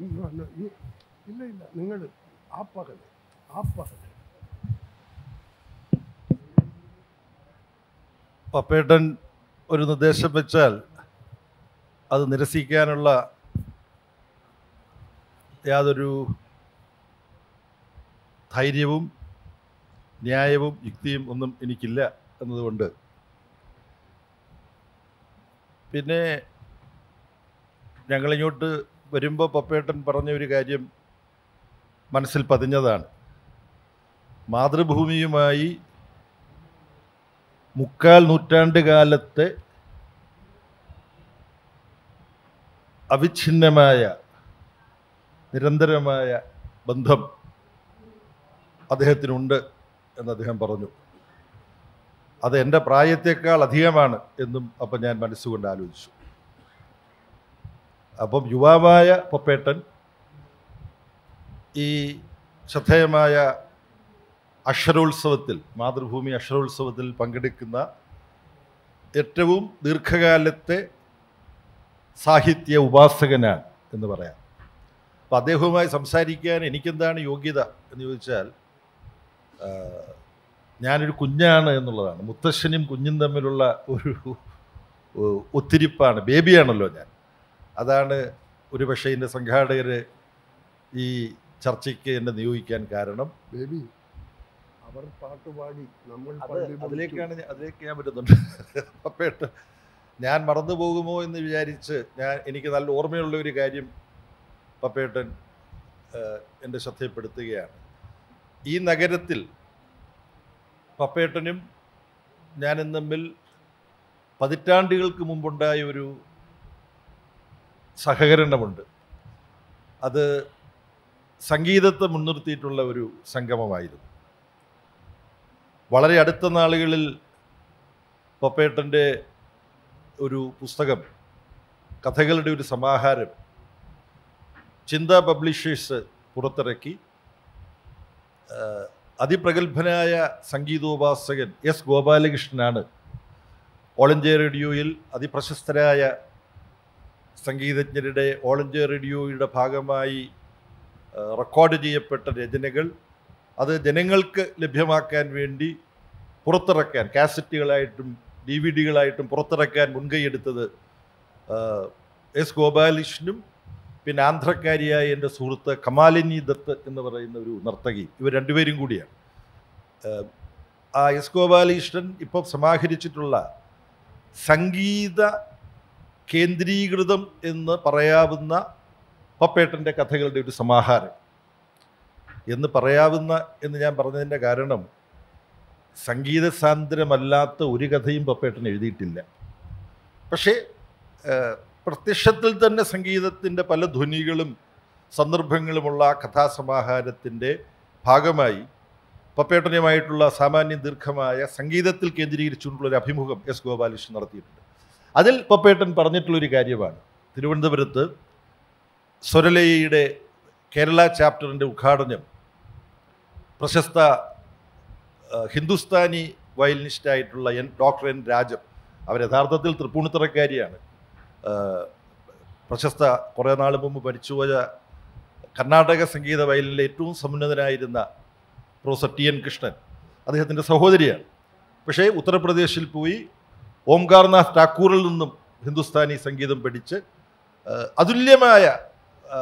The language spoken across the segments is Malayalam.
No, no, ഈ- ഇല്ല ഇല്ല നിങ്ങൾ ആ പകല് ആ പകല് പപ്പേട്ടൻ ഒരു നിർദ്ദേശം വെച്ചാൽ അത് നിരസിക്കാനുള്ള യാതൊരു ധൈര്യവും ന്യായവും യുക്തിയും ഒന്നും എനിക്കില്ല എന്നതുകൊണ്ട് പിന്നെ ഞങ്ങളിങ്ങോട്ട് വരുമ്പോൾ പപ്പേട്ടൻ പറഞ്ഞ ഒരു കാര്യം മനസ്സിൽ പതിഞ്ഞതാണ് മാതൃഭൂമിയുമായി മുക്കാൽ നൂറ്റാണ്ട് കാലത്തെ അവിഛിന്നമായ നിരന്തരമായ ബന്ധം അദ്ദേഹത്തിനുണ്ട് എന്ന് അദ്ദേഹം പറഞ്ഞു അത് എൻ്റെ പ്രായത്തേക്കാൾ അധികമാണ് എന്നും അപ്പം ഞാൻ മനസ്സുകൊണ്ട് ആലോചിച്ചു അപ്പം യുവാവായ പൊപ്പേട്ടൻ ഈ ശ്രദ്ധേയമായ അക്ഷരോത്സവത്തിൽ മാതൃഭൂമി അക്ഷരോത്സവത്തിൽ പങ്കെടുക്കുന്ന ഏറ്റവും ദീർഘകാലത്തെ സാഹിത്യ ഉപാസകനാണ് എന്ന് പറയാം അപ്പം അദ്ദേഹവുമായി സംസാരിക്കാൻ എനിക്കെന്താണ് യോഗ്യത എന്ന് ചോദിച്ചാൽ ആ, ഞാനൊരു കുഞ്ഞാണ് എന്നുള്ളതാണ് മുത്തശ്ശനും കുഞ്ഞും തമ്മിലുള്ള ഒരു ഒ- ഒത്തിരിപ്പാണ് ബേബിയാണല്ലോ ഞാൻ അതാണ് ഒരു പക്ഷേ എൻ്റെ സംഘാടകർ ഈ ചർച്ചയ്ക്ക് എന്നെ നിയോഗിക്കാൻ കാരണം ബേബി അവർ പാട്ട് പാടി നമ്മൾ അത് പള്ളി പൊളിച്ചു. അതിലേക്കാണ് ഞാൻ- അതിലേക്ക് ഞാൻ വരുന്നുണ്ട് പപ്പേട്ട് ഞാൻ മറന്നു പോകുമോ എന്ന് വിചാരിച്ച് ഞാൻ എനിക്ക് നല്ല ഓർമ്മയുള്ള ഒരു കാര്യം പപ്പേട്ടൻ ഏഹ്, എൻ്റെ ശ്രദ്ധയിൽപ്പെടുത്തുകയാണ് ഈ നഗരത്തിൽ പപ്പേട്ടനും ഞാനും തമ്മിൽ പതിറ്റാണ്ടുകൾക്ക് മുമ്പുണ്ടായ ഒരു സഹകരണമുണ്ട് അത് സംഗീതത്തെ മുൻനിർത്തിയിട്ടുള്ള ഒരു സംഗമമായിരുന്നു വളരെ അടുത്ത നാളുകളിൽ പപ്പേട്ടൻ്റെ ഒരു പുസ്തകം കഥകളുടെ ഒരു സമാഹാരം ചിന്ത പബ്ലിഷേഴ്സ് പുറത്തിറക്കി ആ, അതിപ്രഗത്ഭനായ സംഗീതോപാസകൻ എസ് ഗോപാലകൃഷ്ണനാണ് ഓൾ ഇന്ത്യ റേഡിയോയിൽ അതിപ്രശസ്തരായ സംഗീതജ്ഞരുടെ ഓൾ ഇന്ത്യ റേഡിയോയുടെ ഭാഗമായി ആ, റെക്കോർഡ് ചെയ്യപ്പെട്ട രചനകൾ അത് ജനങ്ങൾക്ക് ലഭ്യമാക്കാൻ വേണ്ടി പുറത്തിറക്കാൻ കാസറ്റുകളായിട്ടും ഡി വി ഡികളായിട്ടും പുറത്തിറക്കാൻ മുൻകൈയെടുത്തത് ആ, എസ് ഗോപാലകൃഷ്ണനും പിന്നെ ആന്ധ്രക്കാരിയായ എൻ്റെ സുഹൃത്ത് കമാലിനി ദത്ത് എന്ന് പറയുന്ന ഒരു നർത്തകി ഇവർ രണ്ടുപേരും കൂടിയാണ് ആ, ആ എസ് ഗോപാലകൃഷ്ണൻ ഇപ്പം സമാഹരിച്ചിട്ടുള്ള സംഗീത കേന്ദ്രീകൃതം എന്ന് പറയാവുന്ന പപ്പേട്ടൻ്റെ കഥകളുടെ ഒരു സമാഹാരം എന്ന് പറയാവുന്ന എന്ന് ഞാൻ പറഞ്ഞതിൻ്റെ കാരണം സംഗീത സാന്ദ്രമല്ലാത്ത ഒരു കഥയും പപ്പേട്ടൻ എഴുതിയിട്ടില്ല പക്ഷേ ഏഹ്, പ്രത്യക്ഷത്തിൽ തന്നെ സംഗീതത്തിൻ്റെ പല ധ്വനികളും സന്ദർഭങ്ങളുമുള്ള ആ കഥാസമാഹാരത്തിൻ്റെ ഭാഗമായി പപ്പേട്ടനുമായിട്ടുള്ള സാമാന്യ ദീർഘമായ സംഗീതത്തിൽ കേന്ദ്രീകരിച്ചുകൊണ്ടുള്ള ഒരു അഭിമുഖം എസ് ഗോപാലകൃഷ്ണൻ നടത്തിയിട്ടുണ്ട് അതിൽ പപ്പേട്ടൻ പറഞ്ഞിട്ടുള്ളൊരു കാര്യമാണ് തിരുവനന്തപുരത്ത് സ്വരലയയുടെ കേരള ചാപ്റ്ററിൻ്റെ ഉദ്ഘാടനം പ്രശസ്ത ആ, ഹിന്ദുസ്ഥാനി വയലിനിസ്റ്റായിട്ടുള്ള എൻ ഡോക്ടർ എൻ രാജം അവർ യഥാർത്ഥത്തിൽ തൃപ്പൂണിത്തറക്കാരിയാണ് ആ, പ്രശസ്ത കുറേ നാൾ മുമ്പ് മരിച്ചുപോയ കർണാടക സംഗീത വയലിനിലെ ഏറ്റവും സമുന്നതനായിരുന്ന പ്രൊഫസർ ടി എൻ കൃഷ്ണൻ അദ്ദേഹത്തിൻ്റെ സഹോദരിയാണ് പക്ഷേ ഉത്തർപ്രദേശിൽ പോയി ഓംകാർനാഥ് ഠാക്കൂറിൽ നിന്നും ഹിന്ദുസ്ഥാനി സംഗീതം പഠിച്ച് ആ, അതുല്യമായ ആ,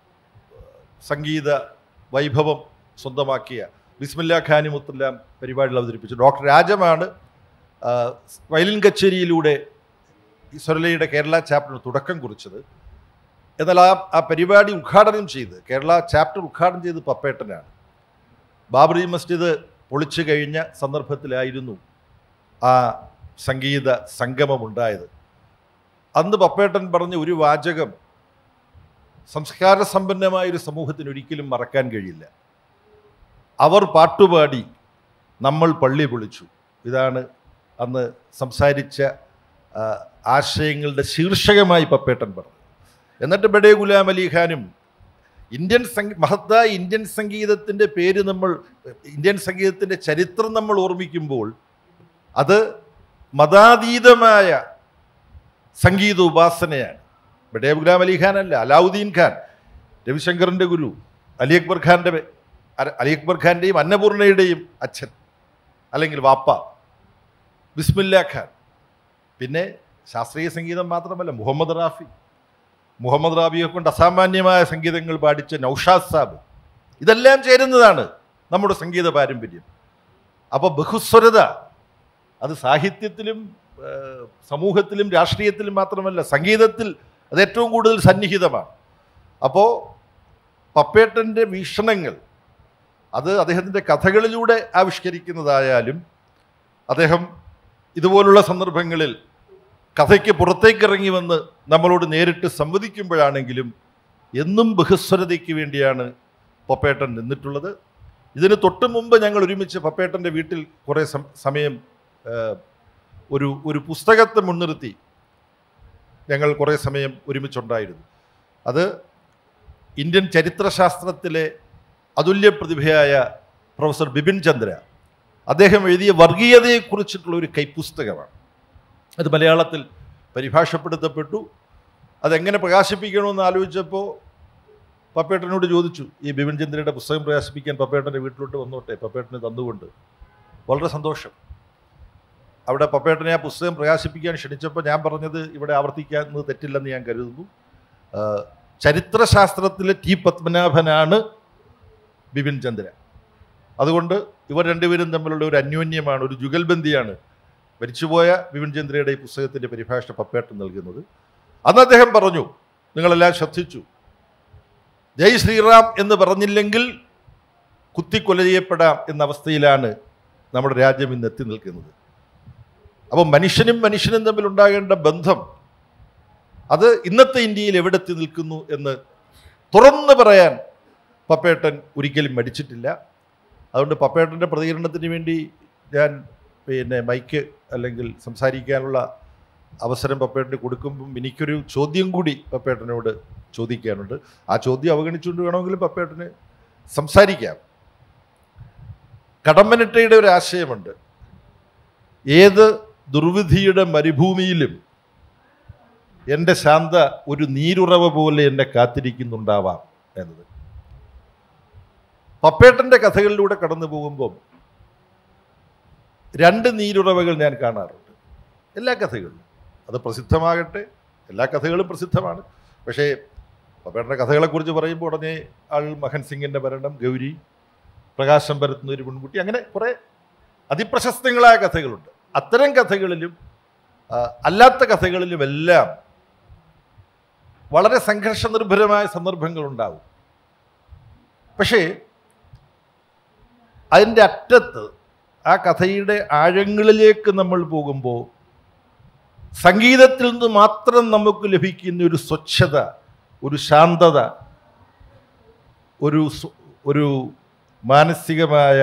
സംഗീത വൈഭവം സ്വന്തമാക്കിയ ബിസ്മില്ല ഖാനി മുത്തെല്ലാം പരിപാടികൾ അവതരിപ്പിച്ചു ഡോക്ടർ രാജമാണ് ആ, വയലിൻ കച്ചേരിയിലൂടെ ഈ സ്വരലയുടെ കേരള ചാപ്റ്ററിന് തുടക്കം കുറിച്ചത് എന്നാൽ ആ ആ പരിപാടി ഉദ്ഘാടനം ചെയ്ത് കേരള ചാപ്റ്റർ ഉദ്ഘാടനം ചെയ്ത് പപ്പേട്ടനാണ് ബാബറി മസ്ജിദ് പൊളിച്ചു കഴിഞ്ഞ സന്ദർഭത്തിലായിരുന്നു ആ സംഗീത സംഗമമുണ്ടായത് അന്ന് പപ്പേട്ടൻ പറഞ്ഞ ഒരു വാചകം സംസ്കാര സമ്പന്നമായ ഒരു സമൂഹത്തിന് ഒരിക്കലും മറക്കാൻ കഴിയില്ല അവർ പാട്ടുപാടി നമ്മൾ പള്ളി പൊളിച്ചു ഇതാണ് അന്ന് സംസാരിച്ച ആ, ആശയങ്ങളുടെ ശീർഷകമായി പപ്പേട്ടൻ പറഞ്ഞു എന്നിട്ട് ബഡേ ഗുലാം അലി ഖാനും ഇന്ത്യൻ സംഗീ മഹത്തായ ഇന്ത്യൻ സംഗീതത്തിൻ്റെ പേര് നമ്മൾ ഇന്ത്യൻ സംഗീതത്തിൻ്റെ ചരിത്രം നമ്മൾ ഓർമ്മിക്കുമ്പോൾ അത് മതാതീതമായ സംഗീത ഉപാസനയാണ് ബഡേ ഗുലാം അലി ഖാൻ അല്ല അലാവുദ്ദീൻ ഖാൻ രവിശങ്കറിൻ്റെ ഗുരു അലി അക്ബർ ഖാൻ്റെ അര- അലി അക്ബർ ഖാൻ്റെയും അന്നപൂർണയുടെയും അച്ഛൻ അല്ലെങ്കിൽ വാപ്പ ബിസ്മില്ല ഖാൻ പിന്നെ ശാസ്ത്രീയ സംഗീതം മാത്രമല്ല മുഹമ്മദ് റാഫി മുഹമ്മദ് റാഫിയെ കൊണ്ട് അസാമാന്യമായ സംഗീതങ്ങൾ പാടിച്ച നൗഷാദ് സാബ് ഇതെല്ലാം ചേരുന്നതാണ് നമ്മുടെ സംഗീത പാരമ്പര്യം അപ്പോൾ ബഹുസ്വരത അത് സാഹിത്യത്തിലും ആ, സമൂഹത്തിലും രാഷ്ട്രീയത്തിലും മാത്രമല്ല സംഗീതത്തിൽ അത് ഏറ്റവും കൂടുതൽ സന്നിഹിതമാണ് അപ്പോൾ പപ്പേട്ടൻ്റെ വീക്ഷണങ്ങൾ അത് അദ്ദേഹത്തിൻ്റെ കഥകളിലൂടെ ആവിഷ്കരിക്കുന്നതായാലും അദ്ദേഹം ഇതുപോലുള്ള സന്ദർഭങ്ങളിൽ കഥയ്ക്ക് പുറത്തേക്ക് ഇറങ്ങി വന്ന് നമ്മളോട് നേരിട്ട് സംവദിക്കുമ്പോഴാണെങ്കിലും എന്നും ബഹുസ്വരതയ്ക്ക് വേണ്ടിയാണ് പപ്പേട്ടൻ നിന്നിട്ടുള്ളത് ഇതിന് തൊട്ട് മുമ്പ് ഞങ്ങൾ ഒരുമിച്ച് പപ്പേട്ടൻ്റെ വീട്ടിൽ കുറേ സം- സമയം ആ, ഒരു ഒരു പുസ്തകത്തെ മുൻനിർത്തി ഞങ്ങൾ കുറേ സമയം ഒരുമിച്ചുണ്ടായിരുന്നു അത് ഇന്ത്യൻ ചരിത്രശാസ്ത്രത്തിലെ അതുല്യ പ്രതിഭയായ പ്രൊഫസർ ബിപിൻ ചന്ദ്ര അദ്ദേഹം എഴുതിയ വർഗീയതയെക്കുറിച്ചിട്ടുള്ള ഒരു കൈപ്പുസ്തകമാണ് അത് മലയാളത്തിൽ പരിഭാഷപ്പെടുത്തപ്പെട്ടു അതെങ്ങനെ പ്രകാശിപ്പിക്കണമെന്ന് ആലോചിച്ചപ്പോൾ പപ്പേട്ടനോട് ചോദിച്ചു ഈ ബിപിൻ ചന്ദ്രയുടെ പുസ്തകം പ്രകാശിപ്പിക്കാൻ പപ്പേട്ടൻ്റെ വീട്ടിലോട്ട് വന്നോട്ടെ പപ്പേട്ടന് തന്നുകൊണ്ട് വളരെ സന്തോഷം അവിടെ പപ്പേട്ടനെ ആ പുസ്തകം പ്രകാശിപ്പിക്കാൻ ക്ഷണിച്ചപ്പോൾ ഞാൻ പറഞ്ഞത് ഇവിടെ ആവർത്തിക്കുന്നത് തെറ്റില്ലെന്ന് ഞാൻ കരുതുന്നു ആ, ചരിത്രശാസ്ത്രത്തിലെ ടി പത്മനാഭനാണ് ബിപിൻ ചന്ദ്ര അതുകൊണ്ട് ഇവർ രണ്ടുപേരും തമ്മിലുള്ള ഒരു അന്യോന്യമാണ് ഒരു ജുഗൽബന്ദിയാണ് മരിച്ചുപോയ ബിപിൻ ചന്ദ്രയുടെ ഈ പുസ്തകത്തിൻ്റെ പരിഭാഷ പപ്പേട്ടൻ നൽകുന്നത് അന്ന് അദ്ദേഹം പറഞ്ഞു നിങ്ങളെല്ലാം ശ്രദ്ധിച്ചു ജയ് ശ്രീറാം എന്ന് പറഞ്ഞില്ലെങ്കിൽ കുത്തിക്കൊല ചെയ്യപ്പെടാം എന്ന അവസ്ഥയിലാണ് നമ്മുടെ രാജ്യം ഇന്ന് എത്തി നിൽക്കുന്നത് അപ്പോൾ മനുഷ്യനും മനുഷ്യനും തമ്മിൽ ഉണ്ടാകേണ്ട ബന്ധം അത് ഇന്നത്തെ ഇന്ത്യയിൽ എവിടെത്തി നിൽക്കുന്നു എന്ന് തുറന്നു പറയാൻ പപ്പേട്ടൻ ഒരിക്കലും മടിച്ചിട്ടില്ല അതുകൊണ്ട് പപ്പേട്ടൻ്റെ പ്രതികരണത്തിന് വേണ്ടി ഞാൻ പിന്നെ മൈക്ക് അല്ലെങ്കിൽ സംസാരിക്കാനുള്ള അവസരം പപ്പേട്ടന് കൊടുക്കുമ്പം എനിക്കൊരു ചോദ്യം കൂടി പപ്പേട്ടനോട് ചോദിക്കാനുണ്ട് ആ ചോദ്യം അവഗണിച്ചുകൊണ്ട് വേണമെങ്കിലും പപ്പേട്ടന് സംസാരിക്കാം കടമ്മനിട്ടയുടെ ഒരു ആശയമുണ്ട് ഏത് ദുർവിധിയുടെ മരുഭൂമിയിലും എൻ്റെ ശാന്ത ഒരു നീരുറവ പോലെ എന്നെ കാത്തിരിക്കുന്നുണ്ടാവാം എന്നത് പപ്പേട്ടൻ്റെ കഥകളിലൂടെ കടന്നു പോകുമ്പോൾ രണ്ട് നീരുറവകൾ ഞാൻ കാണാറുണ്ട് എല്ലാ കഥകളിലും അത് പ്രസിദ്ധമാകട്ടെ എല്ലാ കഥകളും പ്രസിദ്ധമാണ് പക്ഷേ പപ്പേട്ടൻ്റെ കഥകളെക്കുറിച്ച് പറയുമ്പോൾ ഉടനെ ആൾ മഹൻ സിംഗിൻ്റെ മരണം ഗൗരി പ്രകാശം പരത്തുന്ന ഒരു പെൺകുട്ടി അങ്ങനെ കുറേ അതിപ്രശസ്തങ്ങളായ കഥകളുണ്ട് അത്തരം കഥകളിലും ആ, അല്ലാത്ത കഥകളിലുമെല്ലാം വളരെ സംഘർഷനിർഭരമായ സന്ദർഭങ്ങളുണ്ടാവും പക്ഷേ അതിൻ്റെ അറ്റത്ത് ആ കഥയുടെ ആഴങ്ങളിലേക്ക് നമ്മൾ പോകുമ്പോൾ സംഗീതത്തിൽ നിന്ന് മാത്രം നമുക്ക് ലഭിക്കുന്ന ഒരു സ്വച്ഛത ഒരു ശാന്തത ഒരു സു- ഒരു മാനസികമായ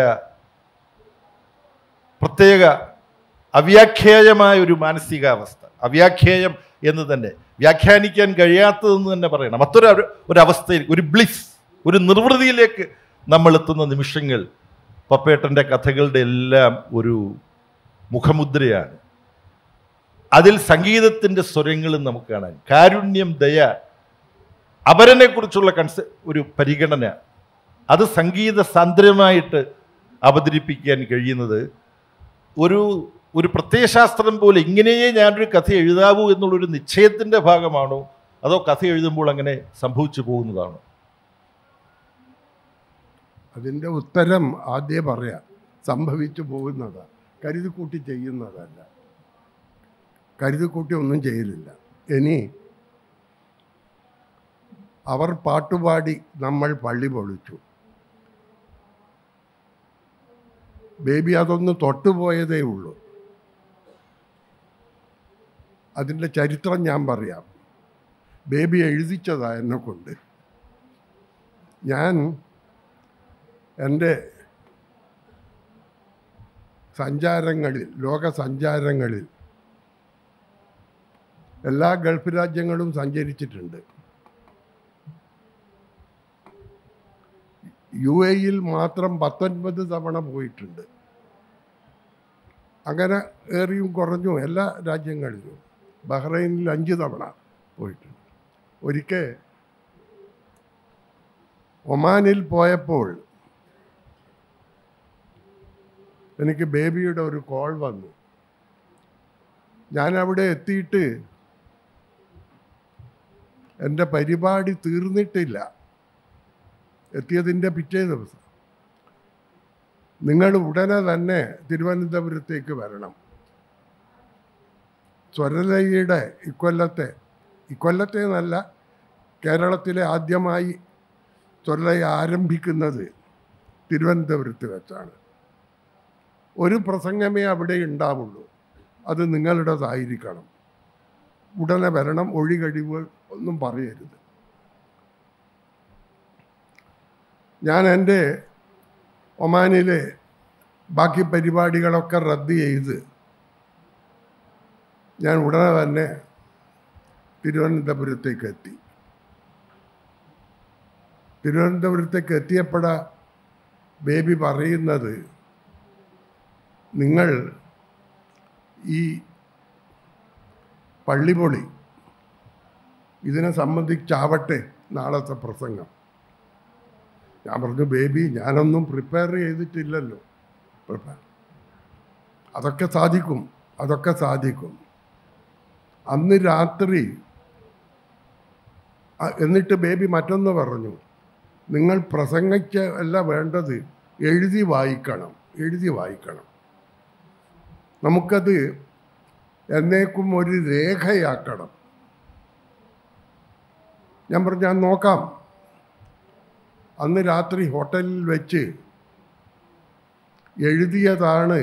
പ്രത്യേക അവ്യാഖ്യായമായ ഒരു മാനസികാവസ്ഥ അവ്യാഖ്യായം എന്ന് തന്നെ വ്യാഖ്യാനിക്കാൻ കഴിയാത്തതെന്ന് തന്നെ പറയണം അത്തൊരു ഒരു- ഒരവസ്ഥയിൽ ഒരു ബ്ലിസ് ഒരു നിർവൃതിയിലേക്ക് നമ്മൾ എത്തുന്ന നിമിഷങ്ങൾ പപ്പേട്ടൻ്റെ കഥകളുടെ എല്ലാം ഒരു മുഖമുദ്രയാണ് അതിൽ സംഗീതത്തിൻ്റെ സ്വരങ്ങളും നമുക്ക് കാണാൻ കാരുണ്യം ദയ അപരനെക്കുറിച്ചുള്ള കൺസെ ഒരു പരിഗണന അത് സംഗീത സാന്ദ്രമായിട്ട് അവതരിപ്പിക്കാൻ കഴിയുന്നത് ഒരു ഒരു പ്രത്യയശാസ്ത്രം പോലെ ഇങ്ങനെയേ ഞാനൊരു കഥ എഴുതാവൂ എന്നുള്ളൊരു നിശ്ചയത്തിൻ്റെ ഭാഗമാണോ അതോ കഥ എഴുതുമ്പോൾ അങ്ങനെ സംഭവിച്ചു പോകുന്നതാണോ അതിൻ്റെ ഉത്തരം ആദ്യം പറയാം സംഭവിച്ചു പോകുന്നതാണ് കരുതിക്കൂട്ടി ചെയ്യുന്നതല്ല കരുതിക്കൂട്ടി ഒന്നും ചെയ്യലില്ല ഇനി അവർ പാട്ടുപാടി നമ്മൾ പള്ളി പൊളിച്ചു ബേബി അതൊന്ന് തൊട്ടുപോയതേ ഉള്ളൂ അതിൻ്റെ ചരിത്രം ഞാൻ പറയാം ബേബി എഴുതിച്ചതാ എന്നെ കൊണ്ട് ഞാൻ എൻ്റെ സഞ്ചാരങ്ങളിൽ ലോക സഞ്ചാരങ്ങളിൽ എല്ലാ ഗൾഫ് രാജ്യങ്ങളും സഞ്ചരിച്ചിട്ടുണ്ട് യു എയിൽ മാത്രം പത്തൊൻപത് തവണ പോയിട്ടുണ്ട് അങ്ങനെ ഏറിയും കുറഞ്ഞും എല്ലാ രാജ്യങ്ങളിലും ബഹ്റൈനിൽ അഞ്ച് തവണ പോയിട്ടുണ്ട് ഒരിക്കൽ ഒമാനിൽ പോയപ്പോൾ എനിക്ക് ബേബിയുടെ ഒരു കോൾ വന്നു ഞാൻ അവിടെ എത്തിയിട്ട് എൻ്റെ പരിപാടി തീർന്നിട്ടില്ല എത്തിയതിൻ്റെ പിറ്റേ ദിവസം നിങ്ങൾ ഉടനെ തന്നെ തിരുവനന്തപുരത്തേക്ക് വരണം സ്വരലയുടെ ഇക്കൊല്ലത്തെ ഇക്കൊല്ലത്തെ എന്നല്ല കേരളത്തിലെ ആദ്യമായി സ്വരലയ ആരംഭിക്കുന്നത് തിരുവനന്തപുരത്ത് വെച്ചാണ് ഒരു പ്രസംഗമേ അവിടെ ഉണ്ടാവുള്ളൂ അത് നിങ്ങളുടേതായിരിക്കണം ഉടനെ വരണം ഒഴികഴിവ് ഒന്നും പറയരുത് ഞാൻ എൻ്റെ ഒമാനിലെ ബാക്കി പരിപാടികളൊക്കെ റദ്ദ് ചെയ്ത് ഞാൻ ഉടനെ തന്നെ തിരുവനന്തപുരത്തേക്ക് എത്തി തിരുവനന്തപുരത്തേക്ക് എത്തിയപ്പോഴ ബേബി പറയുന്നത് നിങ്ങൾ ഈ പള്ളിപൊളി ഇതിനെ സംബന്ധിച്ചാവട്ടെ നാളത്തെ പ്രസംഗം ഞാൻ പറഞ്ഞു ബേബി ഞാനൊന്നും പ്രിപ്പയർ ചെയ്തിട്ടില്ലല്ലോ പ്രിപ്പയർ അതൊക്കെ സാധിക്കും അതൊക്കെ സാധിക്കും അന്ന് രാത്രി അ- എന്നിട്ട് ബേബി മറ്റൊന്ന് പറഞ്ഞു നിങ്ങൾ പ്രസംഗിച്ച അല്ല വേണ്ടത് എഴുതി വായിക്കണം എഴുതി വായിക്കണം നമുക്കത് എന്നേക്കും ഒരു രേഖയാക്കണം ഞാൻ പറഞ്ഞു ഞാൻ നോക്കാം അന്ന് രാത്രി ഹോട്ടലിൽ വെച്ച് എഴുതിയതാണ്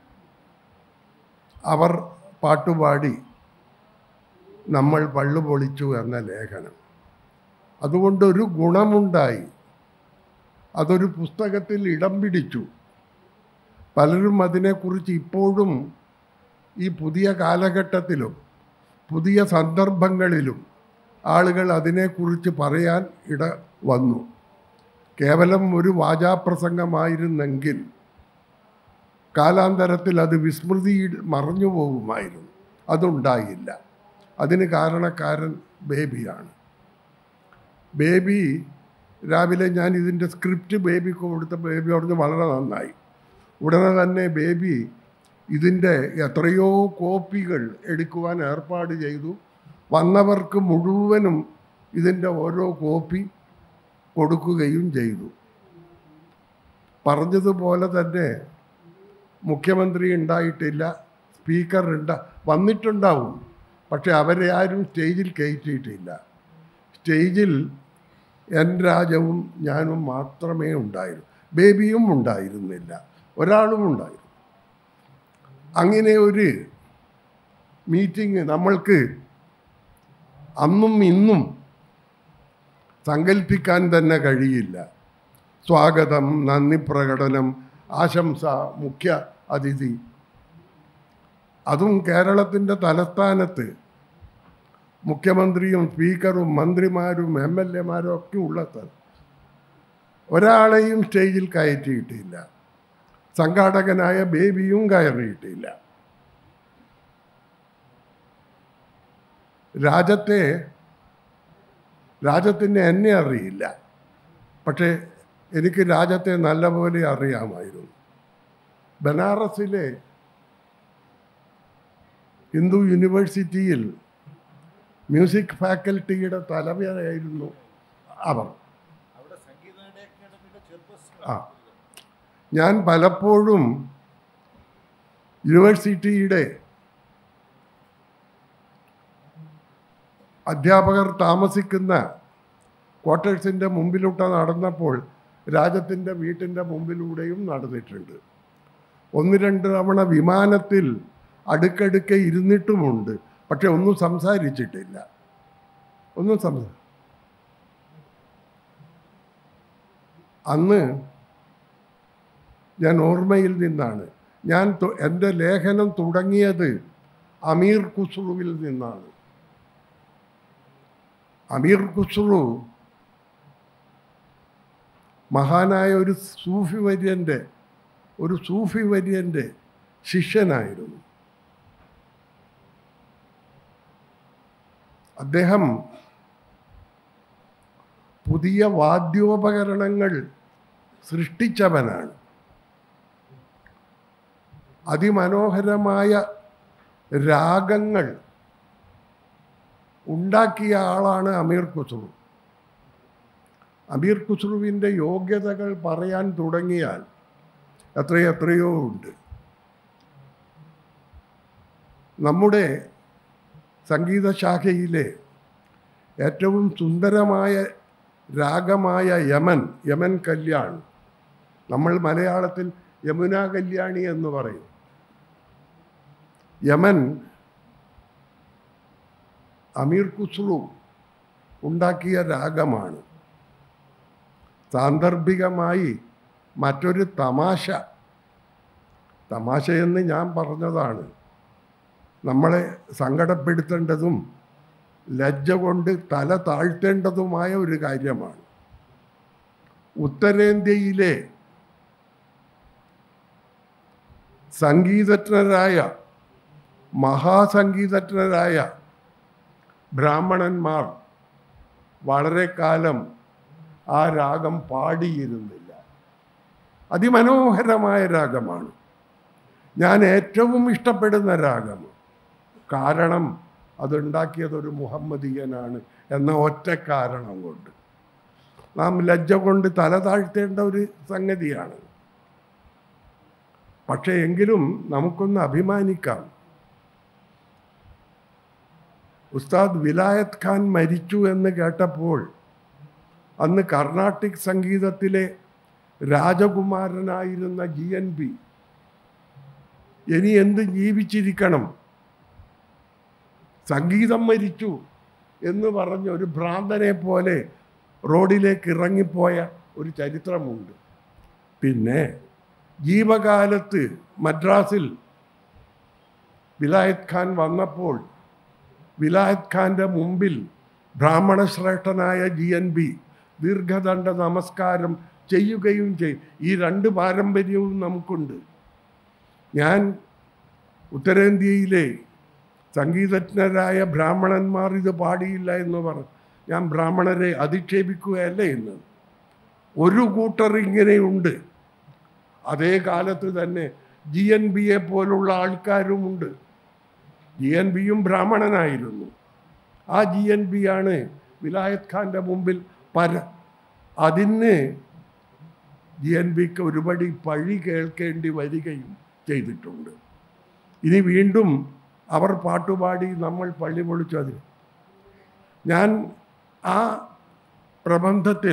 അവർ പാട്ടുപാടി നമ്മൾ പള്ളു പൊളിച്ചു എന്ന ലേഖനം അതുകൊണ്ടൊരു ഗുണമുണ്ടായി അതൊരു പുസ്തകത്തിൽ ഇടം പിടിച്ചു പലരും അതിനെക്കുറിച്ച് ഇപ്പോഴും ഈ പുതിയ കാലഘട്ടത്തിലും പുതിയ സന്ദർഭങ്ങളിലും ആളുകൾ അതിനെക്കുറിച്ച് പറയാൻ ഇട വന്നു കേവലം ഒരു വാചാപ്രസംഗമായിരുന്നെങ്കിൽ കാലാന്തരത്തിൽ അത് വിസ്മൃതിയിൽ മറഞ്ഞു പോകുമായിരുന്നു അതുണ്ടായില്ല അതിന് കാരണക്കാരൻ ബേബിയാണ് ബേബി രാവിലെ ഞാൻ ഇതിൻ്റെ സ്ക്രിപ്റ്റ് ബേബിക്ക് കൊടുത്ത ബേബി പറഞ്ഞ് വളരെ നന്നായി ഉടനെ തന്നെ ബേബി ഇതിൻ്റെ എത്രയോ കോപ്പികൾ എടുക്കുവാൻ ഏർപ്പാട് ചെയ്തു വന്നവർക്ക് മുഴുവനും ഇതിൻ്റെ ഓരോ കോപ്പി കൊടുക്കുകയും ചെയ്തു പറഞ്ഞതുപോലെ തന്നെ മുഖ്യമന്ത്രി ഉണ്ടായിട്ടില്ല സ്പീക്കർ ഉണ്ടാ വന്നിട്ടുണ്ടാവും പക്ഷെ അവരെ ആരും സ്റ്റേജിൽ കയറ്റിയിട്ടില്ല സ്റ്റേജിൽ എൻ രാജവും ഞാനും മാത്രമേ ഉണ്ടായിരുന്നു ബേബിയും ഉണ്ടായിരുന്നില്ല ഒരാളും ഉണ്ടായിരുന്നു അങ്ങനെ ഒരു മീറ്റിംഗ് നമ്മൾക്ക് അന്നും ഇന്നും സങ്കല്പിക്കാൻ തന്നെ കഴിയില്ല സ്വാഗതം നന്ദി പ്രകടനം ആശംസ മുഖ്യ അതിഥി അതും കേരളത്തിൻ്റെ തലസ്ഥാനത്ത് മുഖ്യമന്ത്രിയും സ്പീക്കറും മന്ത്രിമാരും എം എൽ എമാരും ഒക്കെ ഉള്ള സ്ഥലം ഒരാളെയും സ്റ്റേജിൽ കയറ്റിയിട്ടില്ല സംഘാടകനായ ബേബിയും കയറിയിട്ടില്ല രാജത്തെ രാജത്തിന് എന്നെ അറിയില്ല പക്ഷേ എനിക്ക് രാജത്തെ നല്ലപോലെ അറിയാമായിരുന്നു ബനാറസിലെ ഹിന്ദു യൂണിവേഴ്സിറ്റിയിൽ മ്യൂസിക് ഫാക്കൽറ്റിയുടെ തലവനായിരുന്നു അവർ അവിടെ സംഗീത അക്കാദമിയുടെ ചെയർപേഴ്സൺ ആ ഞാൻ പലപ്പോഴും യൂണിവേഴ്സിറ്റിയുടെ അധ്യാപകർ താമസിക്കുന്ന ക്വാർട്ടേഴ്സിൻ്റെ മുമ്പിലൂടെ നടന്നപ്പോൾ രാജത്തിൻ്റെ വീട്ടിൻ്റെ മുമ്പിലൂടെയും നടന്നിട്ടുണ്ട് ഒന്ന് രണ്ട് തവണ വിമാനത്തിൽ അടുക്കടുക്കെ ഇരുന്നിട്ടുമുണ്ട് പക്ഷെ ഒന്നും സംസാരിച്ചിട്ടില്ല ഒന്നും സംസാ അന്ന് ഞാൻ ഓർമ്മയിൽ നിന്നാണ് ഞാൻ തു- എൻ്റെ ലേഖനം തുടങ്ങിയത് അമീർ ഖുസ്രുവിൽ നിന്നാണ് അമീർ ഖുസ്രു മഹാനായ ഒരു സൂഫി വര്യൻ്റെ ഒരു സൂഫി വര്യൻ്റെ ശിഷ്യനായിരുന്നു അദ്ദേഹം പുതിയ വാദ്യോപകരണങ്ങൾ സൃഷ്ടിച്ചവനാണ് അതിമനോഹരമായ രാഗങ്ങൾ ഉണ്ടാക്കിയ ആളാണ് അമീർ ഖുസ്രു അമീർ ഖുസ്രുവിൻ്റെ യോഗ്യതകൾ പറയാൻ തുടങ്ങിയാൽ എത്രയെത്രയോ ഉണ്ട് നമ്മുടെ സംഗീതശാഖയിലെ ഏറ്റവും സുന്ദരമായ രാഗമായ യമൻ യമൻ കല്യാൺ നമ്മൾ മലയാളത്തിൽ യമുന കല്യാണി എന്ന് പറയും യമൻ അമീർ ഖുസ്രു ഉണ്ടാക്കിയ രാഗമാണ് സാന്ദർഭികമായി മറ്റൊരു തമാശ തമാശയെന്ന് ഞാൻ പറഞ്ഞതാണ് നമ്മളെ സങ്കടപ്പെടുത്തേണ്ടതും ലജ്ജ കൊണ്ട് തല താഴ്ത്തേണ്ടതുമായ ഒരു കാര്യമാണ് ഉത്തരേന്ത്യയിലെ സംഗീതജ്ഞരായ മഹാസംഗീതജ്ഞരായ ബ്രാഹ്മണന്മാർ വളരെ കാലം ആ രാഗം പാടിയിരുന്നില്ല അതിമനോഹരമായ രാഗമാണ് ഞാൻ ഏറ്റവും ഇഷ്ടപ്പെടുന്ന രാഗം കാരണം അതുണ്ടാക്കിയത് ഒരു മുഹമ്മദീയനാണ് എന്ന ഒറ്റ കാരണം കൊണ്ട് നാം ലജ്ജ കൊണ്ട് തല താഴ്ത്തേണ്ട ഒരു സംഗതിയാണ് പക്ഷേ എങ്കിലും നമുക്കൊന്ന് അഭിമാനിക്കാം ഉസ്താദ് വിലായത് ഖാൻ മരിച്ചു എന്ന് കേട്ടപ്പോൾ അന്ന് കർണാട്ടിക് സംഗീതത്തിലെ രാജകുമാരനായിരുന്ന ജി എൻ ബി ഇനി എന്ത് ജീവിച്ചിരിക്കണം സംഗീതം മരിച്ചു എന്ന് പറഞ്ഞ ഒരു ഭ്രാന്തനെ പോലെ റോഡിലേക്ക് ഇറങ്ങിപ്പോയ ഒരു ചരിത്രമുണ്ട് പിന്നെ ജീവകാലത്ത് മദ്രാസിൽ വിലായത് ഖാൻ വന്നപ്പോൾ വിലായത് ഖാൻ്റെ മുമ്പിൽ ബ്രാഹ്മണ ശ്രേഷ്ഠനായ ജി എൻ ബി ദീർഘദണ്ഡ നമസ്കാരം ചെയ്യുകയും ചെയ്യും ഈ രണ്ട് പാരമ്പര്യവും നമുക്കുണ്ട് ഞാൻ ഉത്തരേന്ത്യയിലെ സംഗീതജ്ഞരായ ബ്രാഹ്മണന്മാർ ഇത് പാടിയില്ല എന്ന് പറഞ്ഞു ഞാൻ ബ്രാഹ്മണരെ അധിക്ഷേപിക്കുകയല്ല എന്ന് ഒരു കൂട്ടർ ഇങ്ങനെയുണ്ട് അതേ കാലത്ത് തന്നെ ജി എൻ ബിയെ പോലുള്ള ആൾക്കാരുമുണ്ട് ജി എൻ ബിയും ബ്രാഹ്മണനായിരുന്നു ആ ജി എൻ ബി ആണ് വിലായത് ഖാൻ്റെ മുമ്പിൽ പര അതിന് ജി എൻ ബിക്ക് ഒരുപടി പഴി കേൾക്കേണ്ടി വരികയും ചെയ്തിട്ടുണ്ട് ഇനി വീണ്ടും അവർ പാട്ടുപാടി നമ്മൾ പള്ളി പൊളിച്ചത് ഞാൻ ആ പ്രബന്ധത്തിൽ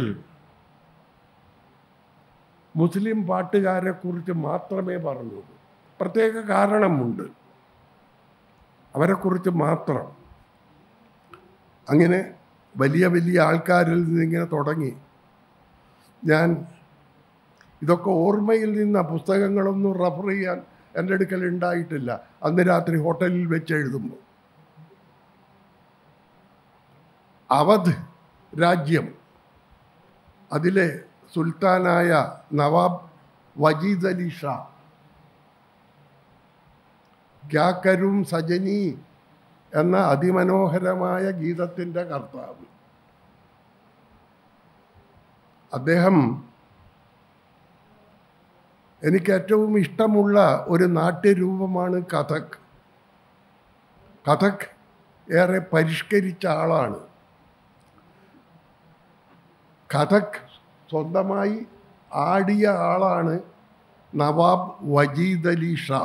മുസ്ലിം പാട്ടുകാരെ കുറിച്ച് മാത്രമേ പറഞ്ഞുള്ളൂ പ്രത്യേക കാരണമുണ്ട് അവരെക്കുറിച്ച് മാത്രം അങ്ങനെ വലിയ വലിയ ആൾക്കാരിൽ നിന്ന് ഇങ്ങനെ തുടങ്ങി ഞാൻ ഇതൊക്കെ ഓർമ്മയിൽ നിന്ന് പുസ്തകങ്ങളൊന്നും റെഫർ ചെയ്യാൻ എൻ്റെ അടുക്കൽ ഉണ്ടായിട്ടില്ല അന്ന് രാത്രി ഹോട്ടലിൽ വെച്ച് എഴുതുമ്പോൾ അവധ് രാജ്യം അതിലെ സുൽത്താനായ നവാബ് വജീദ് അലി ഷാ ക്യാ കരും സജനി എന്ന അതിമനോഹരമായ ഗീതത്തിൻ്റെ കർത്താവ് അദ്ദേഹം എനിക്ക് ഏറ്റവും ഇഷ്ടമുള്ള ഒരു നാട്യരൂപമാണ് കഥക് കഥക് ഏറെ പരിഷ്കരിച്ച ആളാണ് കഥക് സ്വന്തമായി ആടിയ ആളാണ് നവാബ് വജീദ് അലി ഷാ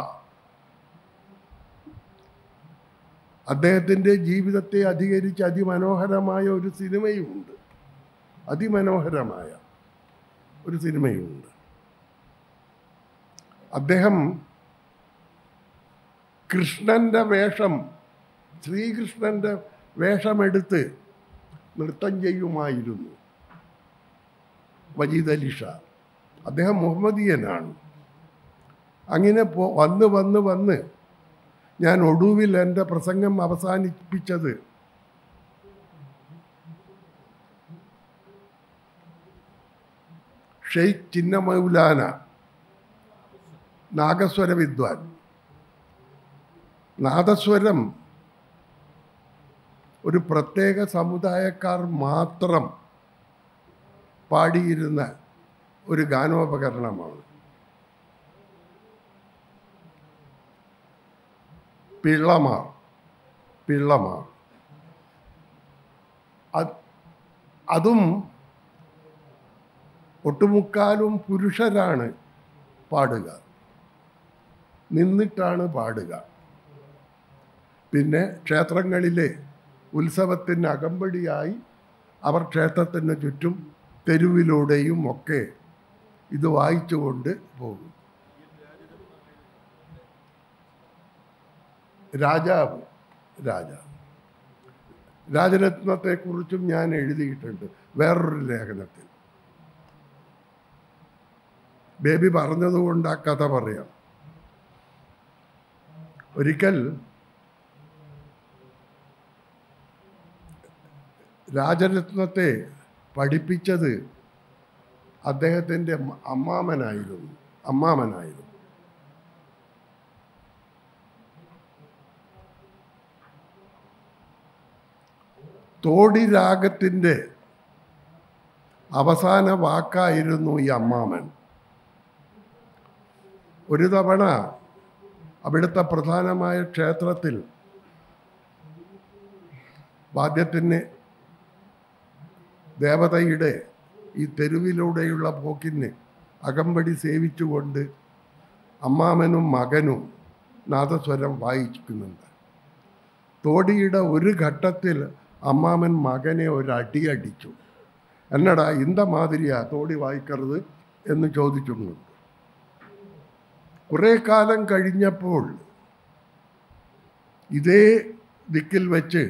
അദ്ദേഹത്തിൻ്റെ ജീവിതത്തെ അധികരിച്ച് അതിമനോഹരമായ ഒരു സിനിമയുമുണ്ട് അതിമനോഹരമായ ഒരു സിനിമയുമുണ്ട് അദ്ദേഹം കൃഷ്ണൻ്റെ വേഷം ശ്രീകൃഷ്ണൻ്റെ വേഷമെടുത്ത് നൃത്തം ചെയ്യുമായിരുന്നു വജീദ് അലി ഷാ അദ്ദേഹം മുഹമ്മദീയനാണ് അങ്ങനെ പോ വന്ന് വന്ന് വന്ന് ഞാൻ ഒടുവിൽ എൻ്റെ പ്രസംഗം അവസാനിപ്പിച്ചത് ഷെയ്ഖ് ചിന്നമൗലാന നാഗസ്വര വിദ്വാൻ നാദസ്വരം ഒരു പ്രത്യേക സമുദായക്കാർ മാത്രം പാടിയിരുന്ന ഒരു ഗാനോപകരണമാണ് പിള്ളമാർ പിള്ളമാർ അത് അതും ഒട്ടുമുക്കാലും പുരുഷരാണ് പാടുക നിന്നിട്ടാണ് പാടുക പിന്നെ ക്ഷേത്രങ്ങളിലെ ഉത്സവത്തിന് അകമ്പടിയായി അവർ ക്ഷേത്രത്തിന് ചുറ്റും തെരുവിലൂടെയും ഒക്കെ ഇത് വായിച്ചുകൊണ്ട് പോകും രാജാവ് രാജാവ് രാജരത്നത്തെക്കുറിച്ചും ഞാൻ എഴുതിയിട്ടുണ്ട് വേറൊരു ലേഖനത്തിൽ ബേബി പറഞ്ഞതുകൊണ്ട് ആ കഥ പറയാം ഒരിക്കൽ രാജരത്നത്തെ പഠിപ്പിച്ചത് അദ്ദേഹത്തിൻ്റെ അമ്മാമനായിരുന്നു അമ്മാമനായിരുന്നു തോടി രാഗത്തിൻ്റെ അവസാന വാക്കായിരുന്നു ഈ അമ്മാമൻ ഒരു തവണ അവിടുത്തെ പ്രധാനമായ ക്ഷേത്രത്തിൽ വാദ്യത്തിന് ദേവതയുടെ ഈ തെരുവിലൂടെയുള്ള പോക്കിന് അകമ്പടി സേവിച്ചുകൊണ്ട് അമ്മാമനും മകനും നാദസ്വരം വായിക്കുന്നുണ്ട് തോടിയുടെ ഒരു ഘട്ടത്തിൽ അമ്മാമൻ മകനെ ഒരു അടി അടിച്ചു എന്നടാ ഇന്ത മാതിരിയാ തോടി വായിക്കരുത് എന്ന് ചോദിച്ചുകൊണ്ട് കുറേ കാലം കഴിഞ്ഞപ്പോൾ ഇതേ ദിക്കിൽ വെച്ച്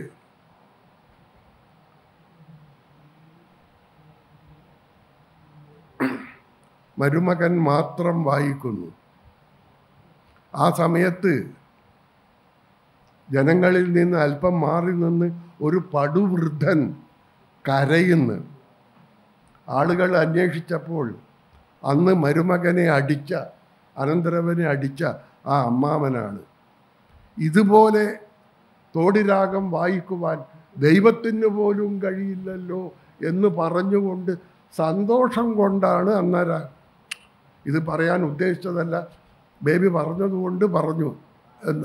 മരുമകൻ മാത്രം വായിക്കുന്നു ആ സമയത്ത് ജനങ്ങളിൽ നിന്ന് അല്പം മാറി നിന്ന് ഒരു പടുവൃദ്ധൻ കരയുന്നു ആളുകൾ അന്വേഷിച്ചപ്പോൾ അന്ന് മരുമകനെ അടിച്ച അനന്തരവനെ അടിച്ച ആ അമ്മാമനാണ് ഇതുപോലെ തോടിരാഗം വായിക്കുവാൻ ദൈവത്തിന് പോലും കഴിയില്ലല്ലോ എന്ന് പറഞ്ഞുകൊണ്ട് സന്തോഷം കൊണ്ടാണ് അന്നേര ഇത് പറയാൻ ഉദ്ദേശിച്ചതല്ല ബേബി പറഞ്ഞതുകൊണ്ട് പറഞ്ഞു എന്ന്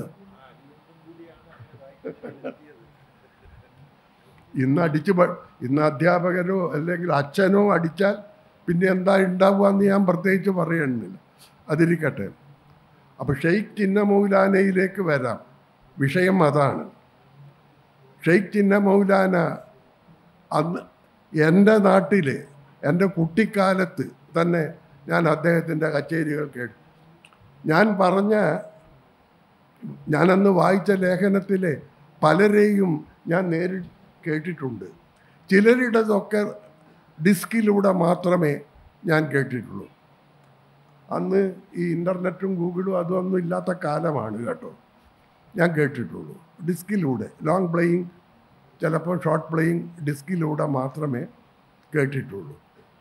ഇന്ന് അടിച്ച് പ- ഇന്ന് അധ്യാപകരോ അല്ലെങ്കിൽ അച്ഛനോ അടിച്ചാൽ പിന്നെ എന്താ ഉണ്ടാവുക എന്ന് ഞാൻ പ്രത്യേകിച്ച് പറയണില്ല അതിരിക്കട്ടെ അപ്പോൾ ഷെയ്ഖ് ചിന്ന മൗലാനയിലേക്ക് വരാം വിഷയം അതാണ് ഷെയ്ഖ് ചിന്ന മൗലാന അന്ന് എൻ്റെ നാട്ടിൽ എൻ്റെ കുട്ടിക്കാലത്ത് തന്നെ ഞാൻ അദ്ദേഹത്തിൻ്റെ കച്ചേരികൾ കേട്ടു ഞാൻ പറഞ്ഞ ഞാനന്ന് വായിച്ച ലേഖനത്തിലെ പലരെയും ഞാൻ നേരിൽ കേട്ടിട്ടുണ്ട് ചിലരുടേതൊക്കെ ഡിസ്കിലൂടെ മാത്രമേ ഞാൻ കേട്ടിട്ടുള്ളൂ അന്ന് ഈ ഇൻ്റർനെറ്റും ഗൂഗിളും അതൊന്നും ഇല്ലാത്ത കാലമാണ് കേട്ടോ ഞാൻ കേട്ടിട്ടുള്ളൂ ഡിസ്കിലൂടെ ലോങ് പ്ലേയിങ് ചിലപ്പോൾ ഷോർട്ട് പ്ലേയിങ് ഡിസ്കിലൂടെ മാത്രമേ കേട്ടിട്ടുള്ളൂ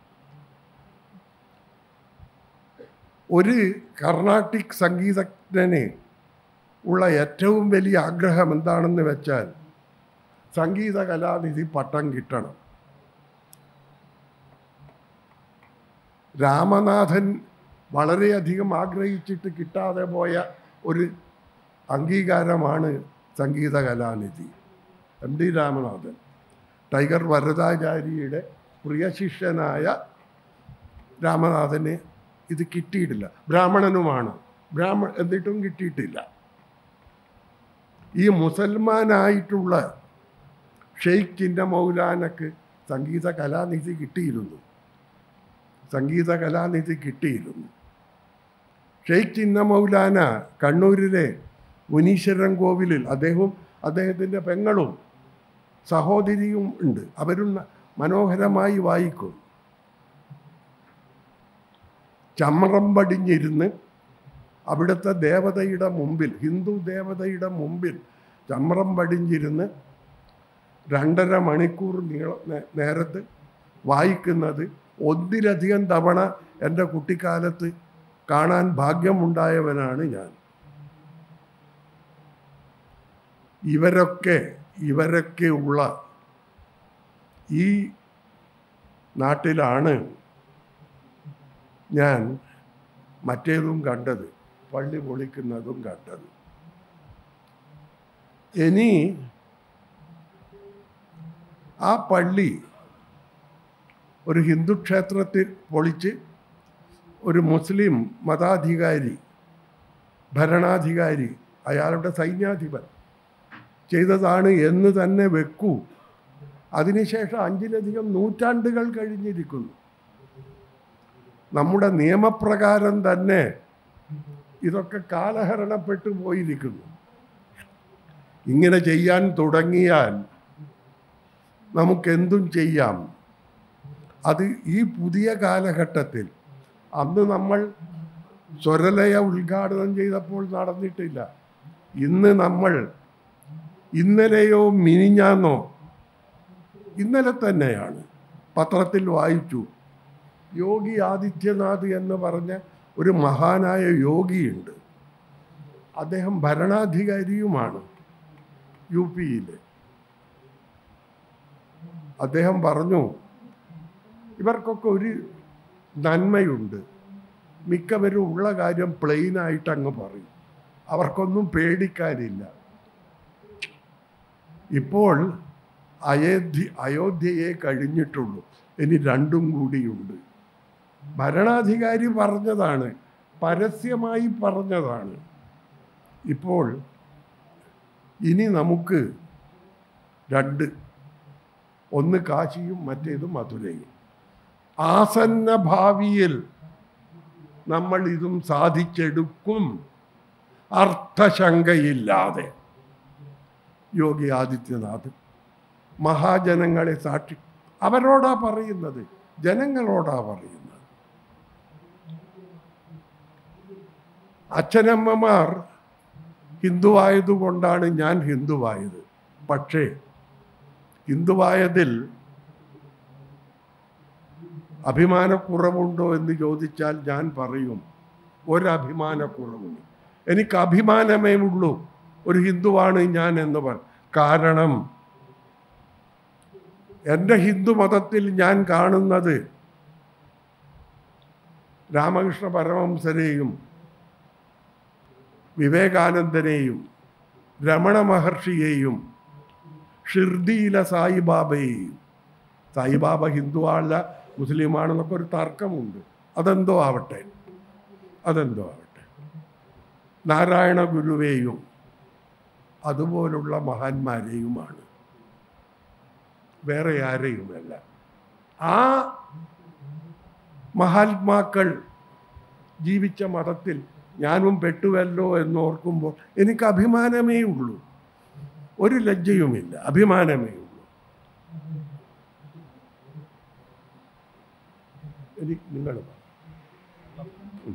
ഒരു കർണാട്ടിക് സംഗീതജ്ഞന് ഉള്ള ഏറ്റവും വലിയ ആഗ്രഹം എന്താണെന്ന് വെച്ചാൽ സംഗീത കലാനിധി പട്ടം കിട്ടണം രാമനാഥൻ വളരെയധികം ആഗ്രഹിച്ചിട്ട് കിട്ടാതെ പോയ ഒരു അംഗീകാരമാണ് Sangeetha Kalanidhi M D Ramanathan tiger വരദാചാര്യയുടെ പ്രിയ ശിഷ്യനായ രാമനാഥന് ഇത് കിട്ടിയിട്ടില്ല ബ്രാഹ്മണനുമാണ് ബ്രാഹ്മ എന്നിട്ടും കിട്ടിയിട്ടില്ല ഈ മുസൽമാനായിട്ടുള്ള ഷെയ്ഖ് ചിന്ന മൗലാനക്ക് സംഗീത കലാനിധി കിട്ടിയിരുന്നു സംഗീത കലാനിധി കിട്ടിയിരുന്നു ഷെയ്ഖ് ചിന്ന മൗലാന കണ്ണൂരിലെ മുനീശ്വരൻ കോവിലിൽ അദ്ദേഹവും അദ്ദേഹത്തിൻ്റെ പെങ്ങളും സഹോദരിയും ഉണ്ട് അവരും ന- മനോഹരമായി വായിക്കും ചമ്രം പടിഞ്ഞിരുന്ന് അവിടുത്തെ ദേവതയുടെ മുമ്പിൽ ഹിന്ദു ദേവതയുടെ മുമ്പിൽ ചമ്രം പടിഞ്ഞിരുന്ന് രണ്ടര മണിക്കൂർ നീള നേ- നേരത്ത് വായിക്കുന്നത് ഒന്നിലധികം തവണ എൻ്റെ കുട്ടിക്കാലത്ത് കാണാൻ ഭാഗ്യമുണ്ടായവനാണ് ഞാൻ ഇവരൊക്കെ ഇവരൊക്കെ ഉള്ള ഈ നാട്ടിലാണ് ഞാൻ മറ്റേതും കണ്ടത് പള്ളി പൊളിക്കുന്നതും കണ്ടത് ഇനി ആ പള്ളി ഒരു ഹിന്ദു ക്ഷേത്രത്തിൽ പൊളിച്ച് ഒരു മുസ്ലിം മതാധികാരി ഭരണാധികാരി അയാളുടെ സൈന്യാധിപൻ ചെയ്തതാണ് എന്ന് തന്നെ വെക്കൂ അതിനുശേഷം അഞ്ചിലധികം നൂറ്റാണ്ടുകൾ കഴിഞ്ഞിരിക്കുന്നു നമ്മുടെ നിയമപ്രകാരം തന്നെ ഇതൊക്കെ കാലഹരണപ്പെട്ടു പോയിരിക്കുന്നു ഇങ്ങനെ ചെയ്യാൻ തുടങ്ങിയാൽ നമുക്കെന്തും ചെയ്യാം അത് ഈ പുതിയ കാലഘട്ടത്തിൽ അന്ന് നമ്മൾ സ്വരലയ ഉദ്ഘാടനം ചെയ്തപ്പോൾ നടന്നിട്ടില്ല ഇന്ന് നമ്മൾ ഇന്നലെയോ മിനിഞ്ഞാന്നോ ഇന്നലെ തന്നെയാണ് പത്രത്തിൽ വായിച്ചു യോഗി ആദിത്യനാഥ് എന്ന് പറഞ്ഞ ഒരു മഹാനായ യോഗിയുണ്ട് അദ്ദേഹം ഭരണാധികാരിയുമാണ് യു പിയിൽ അദ്ദേഹം പറഞ്ഞു ഇവർക്കൊക്കെ ഒരു നന്മയുണ്ട് മിക്കവരും ഉള്ള കാര്യം പ്ലെയിനായിട്ട് അങ്ങ് പറയും അവർക്കൊന്നും പേടിക്കാനില്ല ഇപ്പോൾ അയോധ്യ അയോധ്യയെ കഴിഞ്ഞിട്ടുള്ളൂ ഇനി രണ്ടും കൂടിയുണ്ട് ഭരണാധികാരി പറഞ്ഞതാണ് പരസ്യമായി പറഞ്ഞതാണ് ഇപ്പോൾ ഇനി നമുക്ക് രണ്ട് ഒന്ന് കാശിയും മറ്റേത് മധുരയും ആസന്ന ഭാവിയിൽ നമ്മൾ ഇതും സാധിച്ചെടുക്കും അർത്ഥശങ്കയില്ലാതെ യോഗി ആദിത്യനാഥ് മഹാജനങ്ങളെ സാക്ഷി അവരോടാ പറയുന്നത് ജനങ്ങളോടാ പറയുന്നത് അച്ഛനമ്മമാർ ഹിന്ദുവായതുകൊണ്ടാണ് ഞാൻ ഹിന്ദുവായത് പക്ഷേ ഹിന്ദുവായതിൽ അഭിമാനക്കുറവുണ്ടോ എന്ന് ചോദിച്ചാൽ ഞാൻ പറയും ഒരഭിമാനക്കുറവുണ്ട് എനിക്ക് അഭിമാനമേ ഉള്ളൂ ഒരു ഹിന്ദുവാണ് ഞാൻ എന്ന് പറ കാരണം എൻ്റെ ഹിന്ദു മതത്തിൽ ഞാൻ കാണുന്നത് രാമകൃഷ്ണ പരമംസരെയും വിവേകാനന്ദനെയും രമണ മഹർഷിയെയും ഷിർദിയിലെ സായിബാബയെയും സായിബാബ ഹിന്ദുവല്ല മുസ്ലിമാണെന്നൊക്കെ ഒരു തർക്കമുണ്ട് അതെന്തോ ആവട്ടെ അതെന്തോ ആവട്ടെ നാരായണ ഗുരുവേയും അതുപോലുള്ള മഹാന്മാരെയുമാണ് വേറെ ആരെയുമല്ല ആ മഹാത്മാക്കൾ ജീവിച്ച മതത്തിൽ ഞാനും പെട്ടുവല്ലോ എന്നോർക്കുമ്പോൾ എനിക്ക് അഭിമാനമേ ഉള്ളൂ ഒരു ലജ്ജയുമില്ല അഭിമാനമേ ഉള്ളൂ ഇനി നിങ്ങൾ പറ. ഉം.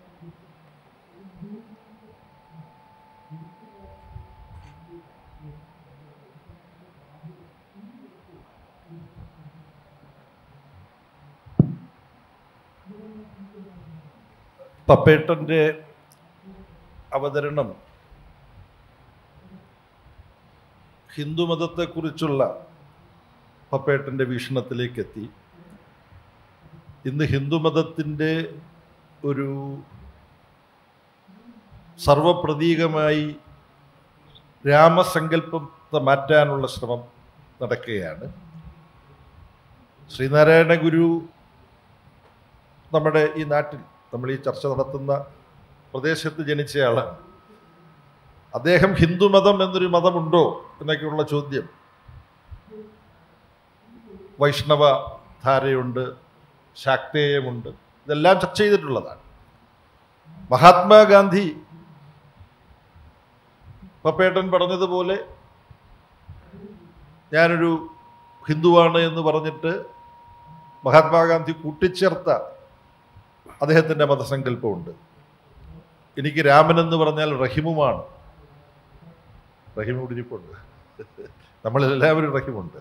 പപ്പേട്ടൻ്റെ അവതരണം ഹിന്ദുമതത്തെക്കുറിച്ചുള്ള പപ്പേട്ടൻ്റെ വീക്ഷണത്തിലേക്ക് എത്തി ഇന്ന് ഹിന്ദുമതത്തിൻ്റെ ഒരു സർവപ്രതീകമായി രാമസങ്കല്പത്തെ മാറ്റാനുള്ള ശ്രമം നടക്കുകയാണ് ശ്രീനാരായണ ഗുരു നമ്മുടെ ഈ നാട്ടിൽ നമ്മൾ ഈ ചർച്ച നടത്തുന്ന പ്രദേശത്ത് ജനിച്ചയാളാണ് അദ്ദേഹം ഹിന്ദുമതം എന്നൊരു മതമുണ്ടോ എന്നൊക്കെയുള്ള ചോദ്യം വൈഷ്ണവ ധാരയുണ്ട് ശാക്തേയമുണ്ട് ഇതെല്ലാം ചർച്ച ചെയ്തിട്ടുള്ളതാണ് മഹാത്മാഗാന്ധി പപ്പേട്ടൻ പറഞ്ഞതുപോലെ ഞാനൊരു ഹിന്ദുവാണ് എന്ന് പറഞ്ഞിട്ട് മഹാത്മാഗാന്ധി കൂട്ടിച്ചേർത്ത അദ്ദേഹത്തിൻ്റെ മതസങ്കല്പമുണ്ട് എനിക്ക് രാമൻ എന്ന് പറഞ്ഞാൽ റഹിമുമാണ് റഹിം ഉടിരിപ്പുണ്ട് നമ്മളെല്ലാവരും റഹിമുണ്ട്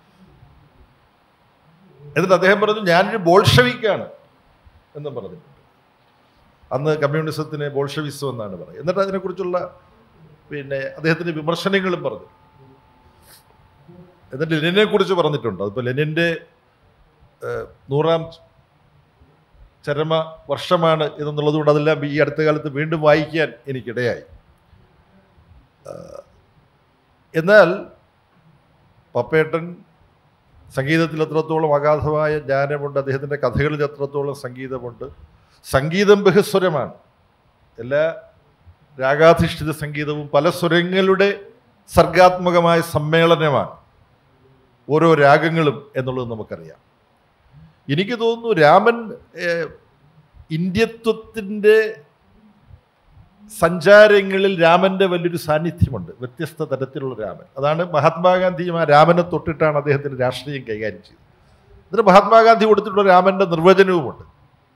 എന്നിട്ട് അദ്ദേഹം പറഞ്ഞു ഞാനൊരു ബോൾഷവിക്കാണ് എന്നും പറഞ്ഞിട്ടുണ്ട് അന്ന് കമ്മ്യൂണിസത്തിന് ബോൾഷവിസം എന്നാണ് പറയുന്നത് എന്നിട്ട് അതിനെക്കുറിച്ചുള്ള പിന്നെ അദ്ദേഹത്തിൻ്റെ വിമർശനങ്ങളും പറഞ്ഞു എന്നിട്ട് ലെനിനെ കുറിച്ച് പറഞ്ഞിട്ടുണ്ട് അതിപ്പോൾ ലെനിൻ്റെ ഏഹ്, നൂറാം ചരമ വർഷമാണ് എന്നുള്ളത് കൊണ്ട് അതെല്ലാം ഈ അടുത്ത കാലത്ത് വീണ്ടും വായിക്കാൻ എനിക്കിടയായി ഏഹ്, എന്നാൽ പപ്പേട്ടൻ സംഗീതത്തിൽ എത്രത്തോളം അഗാധമായ ജ്ഞാനമുണ്ട് അദ്ദേഹത്തിൻ്റെ കഥകളിൽ എത്രത്തോളം സംഗീതമുണ്ട് സംഗീതം ബഹുസ്വരമാണ് എല്ലാ രാഗാധിഷ്ഠിത സംഗീതവും പല സ്വരങ്ങളുടെ സർഗാത്മകമായ സമ്മേളനമാണ് ഓരോ രാഗങ്ങളും എന്നുള്ളത് നമുക്കറിയാം എനിക്ക് തോന്നുന്നു രാമൻ ഏഹ്, ഇന്ത്യത്വത്തിൻ്റെ സഞ്ചാരങ്ങളിൽ രാമൻ്റെ വലിയൊരു സാന്നിധ്യമുണ്ട് വ്യത്യസ്ത തരത്തിലുള്ള രാമൻ അതാണ് മഹാത്മാഗാന്ധിയും ആ രാമനെ തൊട്ടിട്ടാണ് അദ്ദേഹത്തിൻ്റെ രാഷ്ട്രീയം കൈകാര്യം ചെയ്തത് എന്നിട്ട് മഹാത്മാഗാന്ധി കൊടുത്തിട്ടുള്ള രാമൻ്റെ നിർവചനവുമുണ്ട്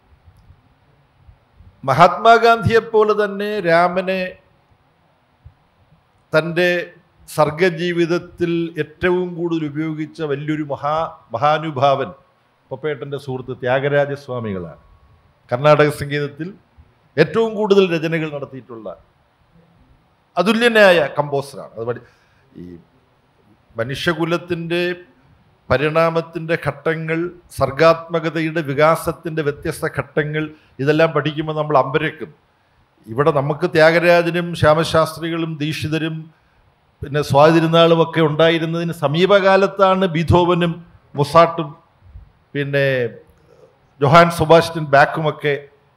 മഹാത്മാഗാന്ധിയെപ്പോലെ തന്നെ രാമനെ തൻ്റെ സർഗജീവിതത്തിൽ ഏറ്റവും കൂടുതൽ ഉപയോഗിച്ച വലിയൊരു മഹാ മഹാനുഭാവൻ പപ്പേട്ടൻ്റെ സുഹൃത്ത് ത്യാഗരാജസ്വാമികളാണ് കർണാടക സംഗീതത്തിൽ ഏറ്റവും കൂടുതൽ രചനകൾ നടത്തിയിട്ടുള്ള അതുല്യനായ കമ്പോസറാണ് അത് പഠി- ഈ മനുഷ്യകുലത്തിൻ്റെ പരിണാമത്തിൻ്റെ ഘട്ടങ്ങൾ സർഗാത്മകതയുടെ വികാസത്തിൻ്റെ വ്യത്യസ്ത ഘട്ടങ്ങൾ ഇതെല്ലാം പഠിക്കുമ്പോൾ നമ്മൾ അമ്പരക്കും ഇവിടെ നമുക്ക് ത്യാഗരാജനും ശ്യാമശാസ്ത്രികളും ദീക്ഷിതരും പിന്നെ സ്വാതിരുന്നാളും ഒക്കെ ഉണ്ടായിരുന്നതിന് സമീപകാലത്താണ് ബീഥോവനും മൊസാട്ടും പിന്നെ ജൊഹാൻ സുഭാഷിൻ ബാക്കുമൊക്കെ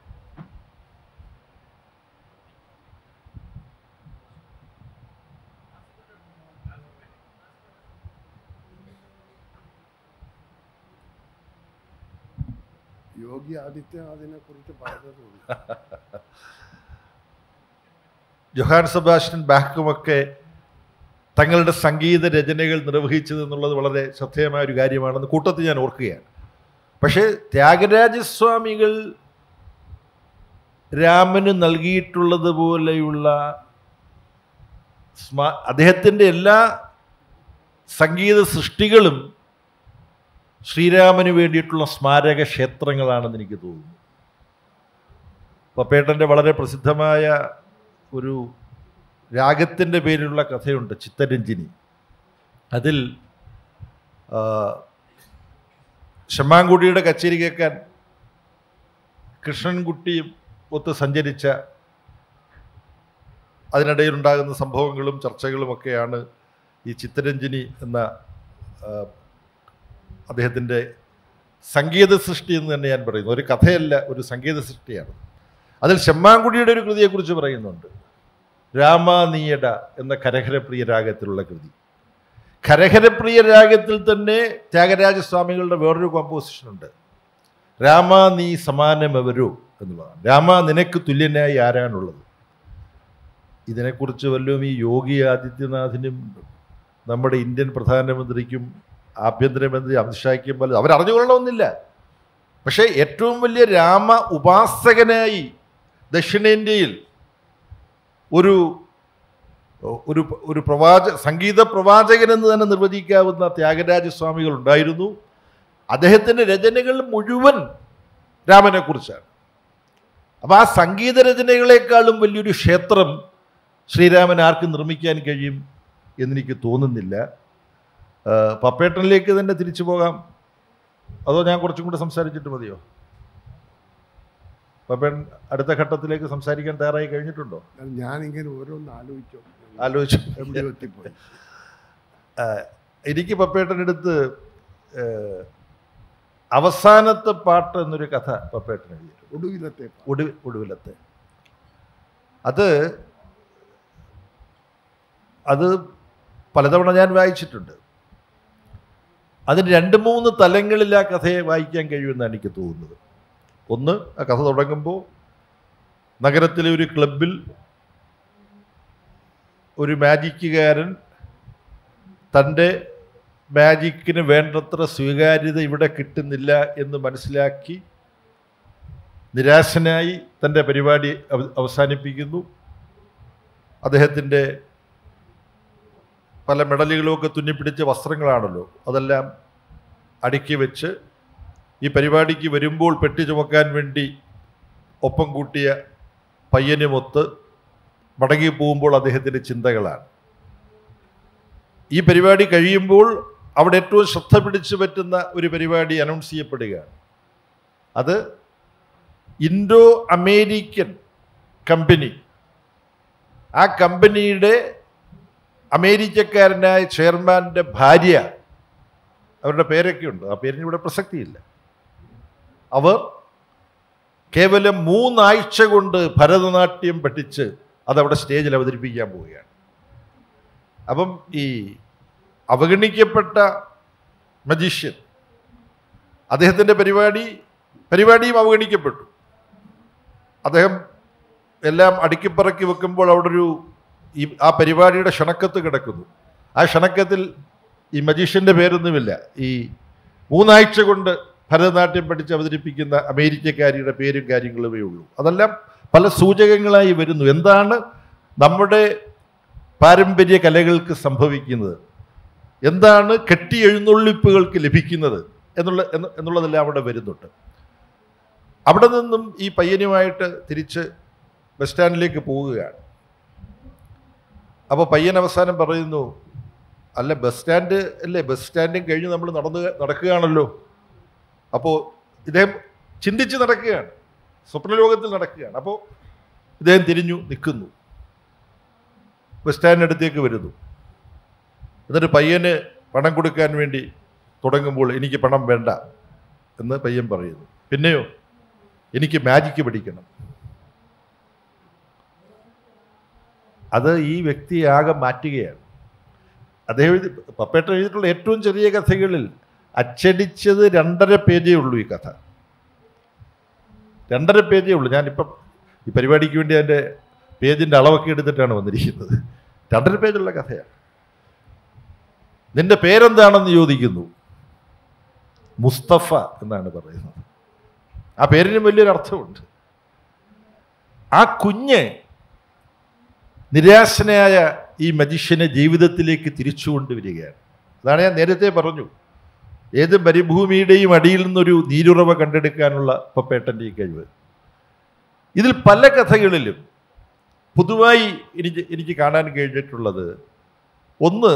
യോഗി ആദിത്യനാഥിനെ കുറിച്ച് പറഞ്ഞതുണ്ട് ജൊഹാൻ സെബാസ്റ്റ്യൻ ബാക്കുമൊക്കെ തങ്ങളുടെ സംഗീത രചനകൾ നിർവഹിച്ചത് എന്നുള്ളത് വളരെ ശ്രദ്ധേയമായ ഒരു കാര്യമാണെന്ന് കൂട്ടത്തിൽ ഞാൻ ഓർക്കുകയാണ് പക്ഷേ ത്യാഗരാജസ്വാമികൾ രാമന് നൽകിയിട്ടുള്ളത് പോലെയുള്ള സ്മാ അദ്ദേഹത്തിൻ്റെ എല്ലാ സംഗീത സൃഷ്ടികളും ശ്രീരാമന് വേണ്ടിയിട്ടുള്ള സ്മാരക ക്ഷേത്രങ്ങളാണെന്ന് എനിക്ക് തോന്നുന്നു പപ്പേട്ടൻ്റെ വളരെ പ്രസിദ്ധമായ ഒരു രാഗത്തിൻ്റെ പേരിലുള്ള കഥയുണ്ട് ചിത്തരഞ്ജിനി അതിൽ ആ, ഷമ്മാങ്കുടിയുടെ കച്ചേരി കേൾക്കാൻ കൃഷ്ണൻകുട്ടിയും ഒത്ത് സഞ്ചരിച്ച അതിനിടയിലുണ്ടാകുന്ന സംഭവങ്ങളും ചർച്ചകളുമൊക്കെയാണ് ഈ ചിത്തരഞ്ജിനി എന്ന ആ, അദ്ദേഹത്തിൻ്റെ സംഗീത സൃഷ്ടി എന്ന് തന്നെ ഞാൻ പറയുന്നു ഒരു കഥയല്ല ഒരു സംഗീത സൃഷ്ടിയാണ് അതിൽ ചെമ്മാങ്കുടിയുടെ ഒരു കൃതിയെക്കുറിച്ച് പറയുന്നുണ്ട് രാമാനീയട എന്ന കരഹരപ്രിയ രാഗത്തിലുള്ള കൃതി കരഹരപ്രിയ രാഗത്തിൽ തന്നെ ത്യാഗരാജസ്വാമികളുടെ വേറൊരു കോമ്പോസിഷൻ ഉണ്ട് രാമ നീ സമാനമെവരോ എന്നുള്ളതാണ് രാമ നിനക്ക് തുല്യനായി ആരാണുള്ളത് ഇതിനെക്കുറിച്ച് വല്ലതും ഈ യോഗി ആദിത്യനാഥിനും നമ്മുടെ ഇന്ത്യൻ പ്രധാനമന്ത്രിക്കും ആഭ്യന്തരമന്ത്രി അമിത്ഷായ്ക്കും പല അവരറിഞ്ഞുകൊള്ളണമെന്നില്ല പക്ഷേ ഏറ്റവും വലിയ രാമ ഉപാസകനായി ദക്ഷിണേന്ത്യയിൽ ഒരു ഒരു ഒരു പ്രവാച സംഗീത പ്രവാചകൻ എന്ന് തന്നെ നിർവചിക്കാവുന്ന ത്യാഗരാജസ്വാമികൾ ഉണ്ടായിരുന്നു അദ്ദേഹത്തിൻ്റെ രചനകൾ മുഴുവൻ രാമനെക്കുറിച്ചാണ് അപ്പോൾ ആ സംഗീത രചനകളെക്കാളും വലിയൊരു ക്ഷേത്രം ശ്രീരാമൻ ആർക്കും നിർമ്മിക്കാൻ കഴിയും എന്നെനിക്ക് തോന്നുന്നില്ല ആ, പപ്പേട്ടനിലേക്ക് തന്നെ തിരിച്ചു പോകാം അതോ ഞാൻ കുറച്ചും കൂടെ സംസാരിച്ചിട്ട് മതിയോ പപ്പേട്ടൻ അടുത്ത ഘട്ടത്തിലേക്ക് സംസാരിക്കാൻ തയ്യാറായി കഴിഞ്ഞിട്ടുണ്ടോ ഞാനിങ്ങനെ ഓരോന്ന് ആലോചിച്ചു ആലോചിച്ചു എവിടെ എത്തിപ്പോയി ആ, എനിക്ക് പപ്പേട്ടൻ്റെ അടുത്ത് ഏ, അവസാനത്തെ പാട്ട് എന്നൊരു കഥ പപ്പേട്ടൻ എഴുതിയിട്ടുണ്ട് ഒടുവിലത്തെ ഒടുവിൽ ഒടുവിലത്തെ അത് അത് പലതവണ ഞാൻ വായിച്ചിട്ടുണ്ട് അതിന് രണ്ട് മൂന്ന് തലങ്ങളിൽ ആ കഥയെ വായിക്കാൻ കഴിയുമെന്നാണ് എനിക്ക് തോന്നുന്നത് ഒന്ന് ആ കഥ തുടങ്ങുമ്പോൾ നഗരത്തിലെ ഒരു ക്ലബിൽ ഒരു മാജിക്കുകാരൻ തൻ്റെ മാജിക്കിന് വേണ്ടത്ര സ്വീകാര്യത ഇവിടെ കിട്ടുന്നില്ല എന്ന് മനസ്സിലാക്കി നിരാശനായി തൻ്റെ പരിപാടി അവ- അവസാനിപ്പിക്കുന്നു അദ്ദേഹത്തിൻ്റെ പല മെഡലുകളുമൊക്കെ തുന്നിപ്പിടിച്ച വസ്ത്രങ്ങളാണല്ലോ അതെല്ലാം അടുക്കി വെച്ച് ഈ പരിപാടിക്ക് വരുമ്പോൾ പെട്ടി ചുമക്കാൻ വേണ്ടി ഒപ്പം കൂട്ടിയ പയ്യനുമൊത്ത് മടങ്ങി പോകുമ്പോൾ അദ്ദേഹത്തിൻ്റെ ചിന്തകളാണ് ഈ പരിപാടി കഴിയുമ്പോൾ അവിടെ ഏറ്റവും ശ്രദ്ധ പിടിച്ചു പറ്റുന്ന ഒരു പരിപാടി അനൗൺസ് ചെയ്യപ്പെടുകയാണ് അത് ഇൻഡോ അമേരിക്കൻ കമ്പനി ആ കമ്പനിയുടെ അമേരിക്കക്കാരനായ ചെയർമാൻ്റെ ഭാര്യ അവരുടെ പേരൊക്കെ ഉണ്ട് ആ പേരിന് ഇവിടെ പ്രസക്തിയില്ല അവർ കേവലം മൂന്നാഴ്ച കൊണ്ട് ഭരതനാട്യം പഠിച്ച് അതവിടെ സ്റ്റേജിൽ അവതരിപ്പിക്കാൻ പോവുകയാണ് അപ്പം ഈ അവഗണിക്കപ്പെട്ട മജീഷ്യൻ അദ്ദേഹത്തിൻ്റെ പരിപാടി പരിപാടിയും അവഗണിക്കപ്പെട്ടു അദ്ദേഹം എല്ലാം അടുക്കിപ്പറക്കി വെക്കുമ്പോൾ അവിടെ ഒരു ഈ ആ പരിപാടിയുടെ ക്ഷണക്കത്ത് കിടക്കുന്നു ആ ക്ഷണക്കത്തിൽ ഈ മജീഷ്യൻ്റെ പേരൊന്നുമില്ല ഈ മൂന്നാഴ്ച കൊണ്ട് ഭരതനാട്യം പഠിച്ച് അവതരിപ്പിക്കുന്ന അമേരിക്കക്കാരിയുടെ പേരും കാര്യങ്ങളുമേ ഉള്ളൂ അതെല്ലാം പല സൂചകങ്ങളായി വരുന്നു എന്താണ് നമ്മുടെ പാരമ്പര്യ കലകൾക്ക് സംഭവിക്കുന്നത് എന്താണ് കെട്ടി എഴുന്നള്ളിപ്പുകൾക്ക് ലഭിക്കുന്നത് എന്നുള്ള എന്ന് എന്നുള്ളതെല്ലാം അവിടെ വരുന്നുണ്ട് അവിടെ നിന്നും ഈ പയ്യനുമായിട്ട് തിരിച്ച് ബസ് സ്റ്റാൻഡിലേക്ക് പോവുകയാണ് അപ്പോൾ പയ്യൻ അവസാനം പറയുന്നു അല്ല ബസ് സ്റ്റാൻഡ് അല്ലേ ബസ് സ്റ്റാൻഡും കഴിഞ്ഞ് നമ്മൾ നടന്ന് നടക്കുകയാണല്ലോ അപ്പോൾ ഇദ്ദേഹം ചിന്തിച്ച് നടക്കുകയാണ് സ്വപ്നലോകത്തിൽ നടക്കുകയാണ് അപ്പോൾ ഇദ്ദേഹം തിരിഞ്ഞു നിൽക്കുന്നു ബസ് സ്റ്റാൻഡിനടുത്തേക്ക് വരുന്നു എന്നിട്ട് പയ്യന് പണം കൊടുക്കാൻ വേണ്ടി തുടങ്ങുമ്പോൾ എനിക്ക് പണം വേണ്ട എന്ന് പയ്യൻ പറയുന്നു പിന്നെയോ എനിക്ക് മാജിക്ക് പഠിക്കണം അത് ഈ വ്യക്തിയെ ആകെ മാറ്റുകയാണ് അദ്ദേഹം എഴുതി പപ്പേട്ട എഴുതിയിട്ടുള്ള ഏറ്റവും ചെറിയ കഥകളിൽ അച്ചടിച്ചത് രണ്ടര പേജേ ഉള്ളൂ ഈ കഥ രണ്ടര പേജേ ഉള്ളൂ ഞാനിപ്പം ഈ പരിപാടിക്ക് വേണ്ടി അതിൻ്റെ പേജിൻ്റെ അളവൊക്കെ എടുത്തിട്ടാണ് വന്നിരിക്കുന്നത് രണ്ടര പേജുള്ള കഥയാണ് നിന്റെ പേരെന്താണെന്ന് ചോദിക്കുന്നു മുസ്തഫ എന്നാണ് പറയുന്നത് ആ പേരിനും വലിയൊരു അർത്ഥമുണ്ട് ആ കുഞ്ഞ് നിരാശനായ ഈ മജിഷ്യനെ ജീവിതത്തിലേക്ക് തിരിച്ചു കൊണ്ടുവരികയാണ് അതാണ് ഞാൻ നേരത്തെ പറഞ്ഞു ഏത് മരുഭൂമിയുടെയും അടിയിൽ നിന്നൊരു നീരുറവ കണ്ടെടുക്കാനുള്ള പപ്പേട്ടൻ്റെ ഈ കഴിവ് ഇതിൽ പല കഥകളിലും പൊതുവായി എനിക്ക് എനിക്ക് കാണാൻ കഴിഞ്ഞിട്ടുള്ളത് ഒന്ന്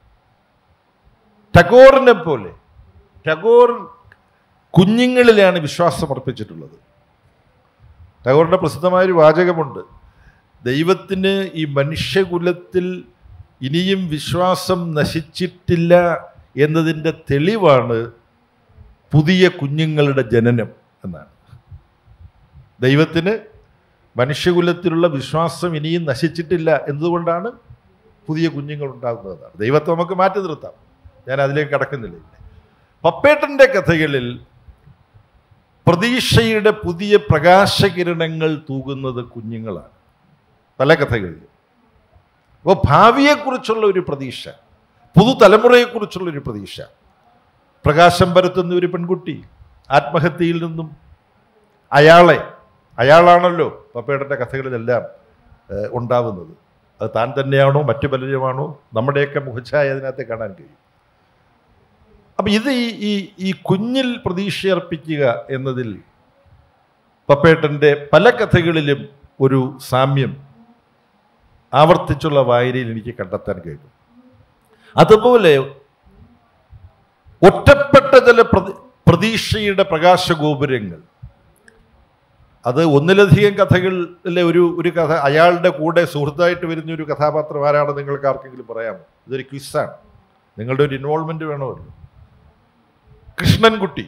ടാഗോറിനെ പോലെ ടാഗോർ കുഞ്ഞുങ്ങളിലാണ് വിശ്വാസം അർപ്പിച്ചിട്ടുള്ളത് ടാഗോറിൻ്റെ പ്രസിദ്ധമായൊരു വാചകമുണ്ട് ദൈവത്തിന് ഈ മനുഷ്യകുലത്തിൽ ഇനിയും വിശ്വാസം നശിച്ചിട്ടില്ല എന്നതിൻ്റെ തെളിവാണ് പുതിയ കുഞ്ഞുങ്ങളുടെ ജനനം എന്നാണ് ദൈവത്തിന് മനുഷ്യകുലത്തിലുള്ള വിശ്വാസം ഇനിയും നശിച്ചിട്ടില്ല എന്നതുകൊണ്ടാണ് പുതിയ കുഞ്ഞുങ്ങൾ ഉണ്ടാകുന്നതാണ് ദൈവത്തെ നമുക്ക് മാറ്റി നിർത്താം ഞാൻ അതിലേക്ക് കടക്കുന്നില്ല പപ്പേട്ടൻ്റെ കഥകളിൽ പ്രതീക്ഷയുടെ പുതിയ പ്രകാശകിരണങ്ങൾ തൂകുന്നത് കുഞ്ഞുങ്ങളാണ് പല കഥകളിലും അപ്പോൾ ഭാവിയെക്കുറിച്ചുള്ള ഒരു പ്രതീക്ഷ പുതുതലമുറയെക്കുറിച്ചുള്ള ഒരു പ്രതീക്ഷ പ്രകാശം പരത്തുന്ന ഒരു പെൺകുട്ടി ആത്മഹത്യയിൽ നിന്നും അയാളെ അയാളാണല്ലോ പപ്പേട്ടൻ്റെ കഥകളിലെല്ലാം ഏഹ്, ഉണ്ടാവുന്നത് അത് താൻ തന്നെയാണോ മറ്റു പലരുമാണോ നമ്മുടെയൊക്കെ മുഖച്ഛായ അതിനകത്ത് കാണാൻ കഴിയും അപ്പം ഇത് ഈ ഈ ഈ കുഞ്ഞിൽ പ്രതീക്ഷയർപ്പിക്കുക എന്നതിൽ പപ്പേട്ടൻ്റെ പല കഥകളിലും ഒരു സാമ്യം ആവർത്തിച്ചുള്ള വായനയിൽ എനിക്ക് കണ്ടെത്താൻ കഴിയും അതുപോലെ ഒറ്റപ്പെട്ട ചില പ്രതി പ്രതീക്ഷയുടെ പ്രകാശഗോപുരങ്ങൾ അത് ഒന്നിലധികം കഥകളിലെ ഒരു ഒരു കഥ അയാളുടെ കൂടെ സുഹൃത്തായിട്ട് വരുന്ന ഒരു കഥാപാത്രം ആരാണ് നിങ്ങൾക്ക് ആർക്കെങ്കിലും പറയാമോ ഇതൊരു ക്വിസാണ് നിങ്ങളുടെ ഒരു ഇൻവോൾവ്മെന്റ് വേണമല്ലോ കൃഷ്ണൻകുട്ടി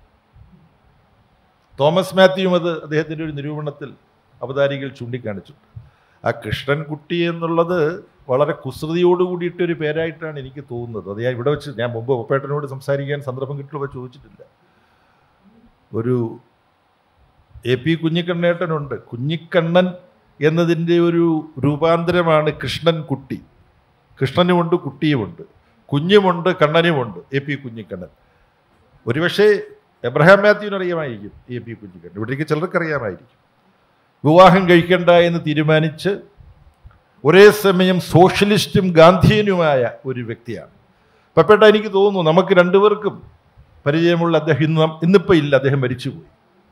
തോമസ് മാത്യുവും അത് അദ്ദേഹത്തിൻ്റെ ഒരു നിരൂപണത്തിൽ അവതാരികൾ ചൂണ്ടിക്കാണിച്ചിട്ടുണ്ട് ആ കൃഷ്ണൻകുട്ടി എന്നുള്ളത് വളരെ കുസൃതിയോട് കൂടിയിട്ടൊരു പേരായിട്ടാണ് എനിക്ക് തോന്നുന്നത് അത് ഞാൻ ഇവിടെ വെച്ച് ഞാൻ മുമ്പ് ഒപ്പേട്ടനോട് സംസാരിക്കാൻ സന്ദർഭം കിട്ടുമ്പോൾ ചോദിച്ചിട്ടില്ല ഒരു എ പി കുഞ്ഞിക്കണ്ണേട്ടനുണ്ട് കുഞ്ഞിക്കണ്ണൻ എന്നതിൻ്റെ ഒരു രൂപാന്തരമാണ് കൃഷ്ണൻ കുട്ടി കൃഷ്ണനുമുണ്ട് കുട്ടിയുമുണ്ട് കുഞ്ഞുമുണ്ട് കണ്ണനുമുണ്ട് എ പി കുഞ്ഞിക്കണ്ണൻ ഒരുപക്ഷെ എബ്രഹാം മാത്യുവിന് അറിയാമായിരിക്കും എ പി കുഞ്ഞിക്കണ്ണൻ ഇവിടേക്ക് ചിലർക്ക് അറിയാമായിരിക്കും വിവാഹം കഴിക്കണ്ട എന്ന് തീരുമാനിച്ച് ഒരേ സമയം സോഷ്യലിസ്റ്റും ഗാന്ധിയനുമായ ഒരു വ്യക്തിയാണ് പപ്പേട്ട എനിക്ക് തോന്നുന്നു നമുക്ക് രണ്ടുപേർക്കും പരിചയമുള്ള അദ്ദേഹം ഇന്ന് ഇന്നിപ്പോൾ ഇല്ല അദ്ദേഹം മരിച്ചുപോയി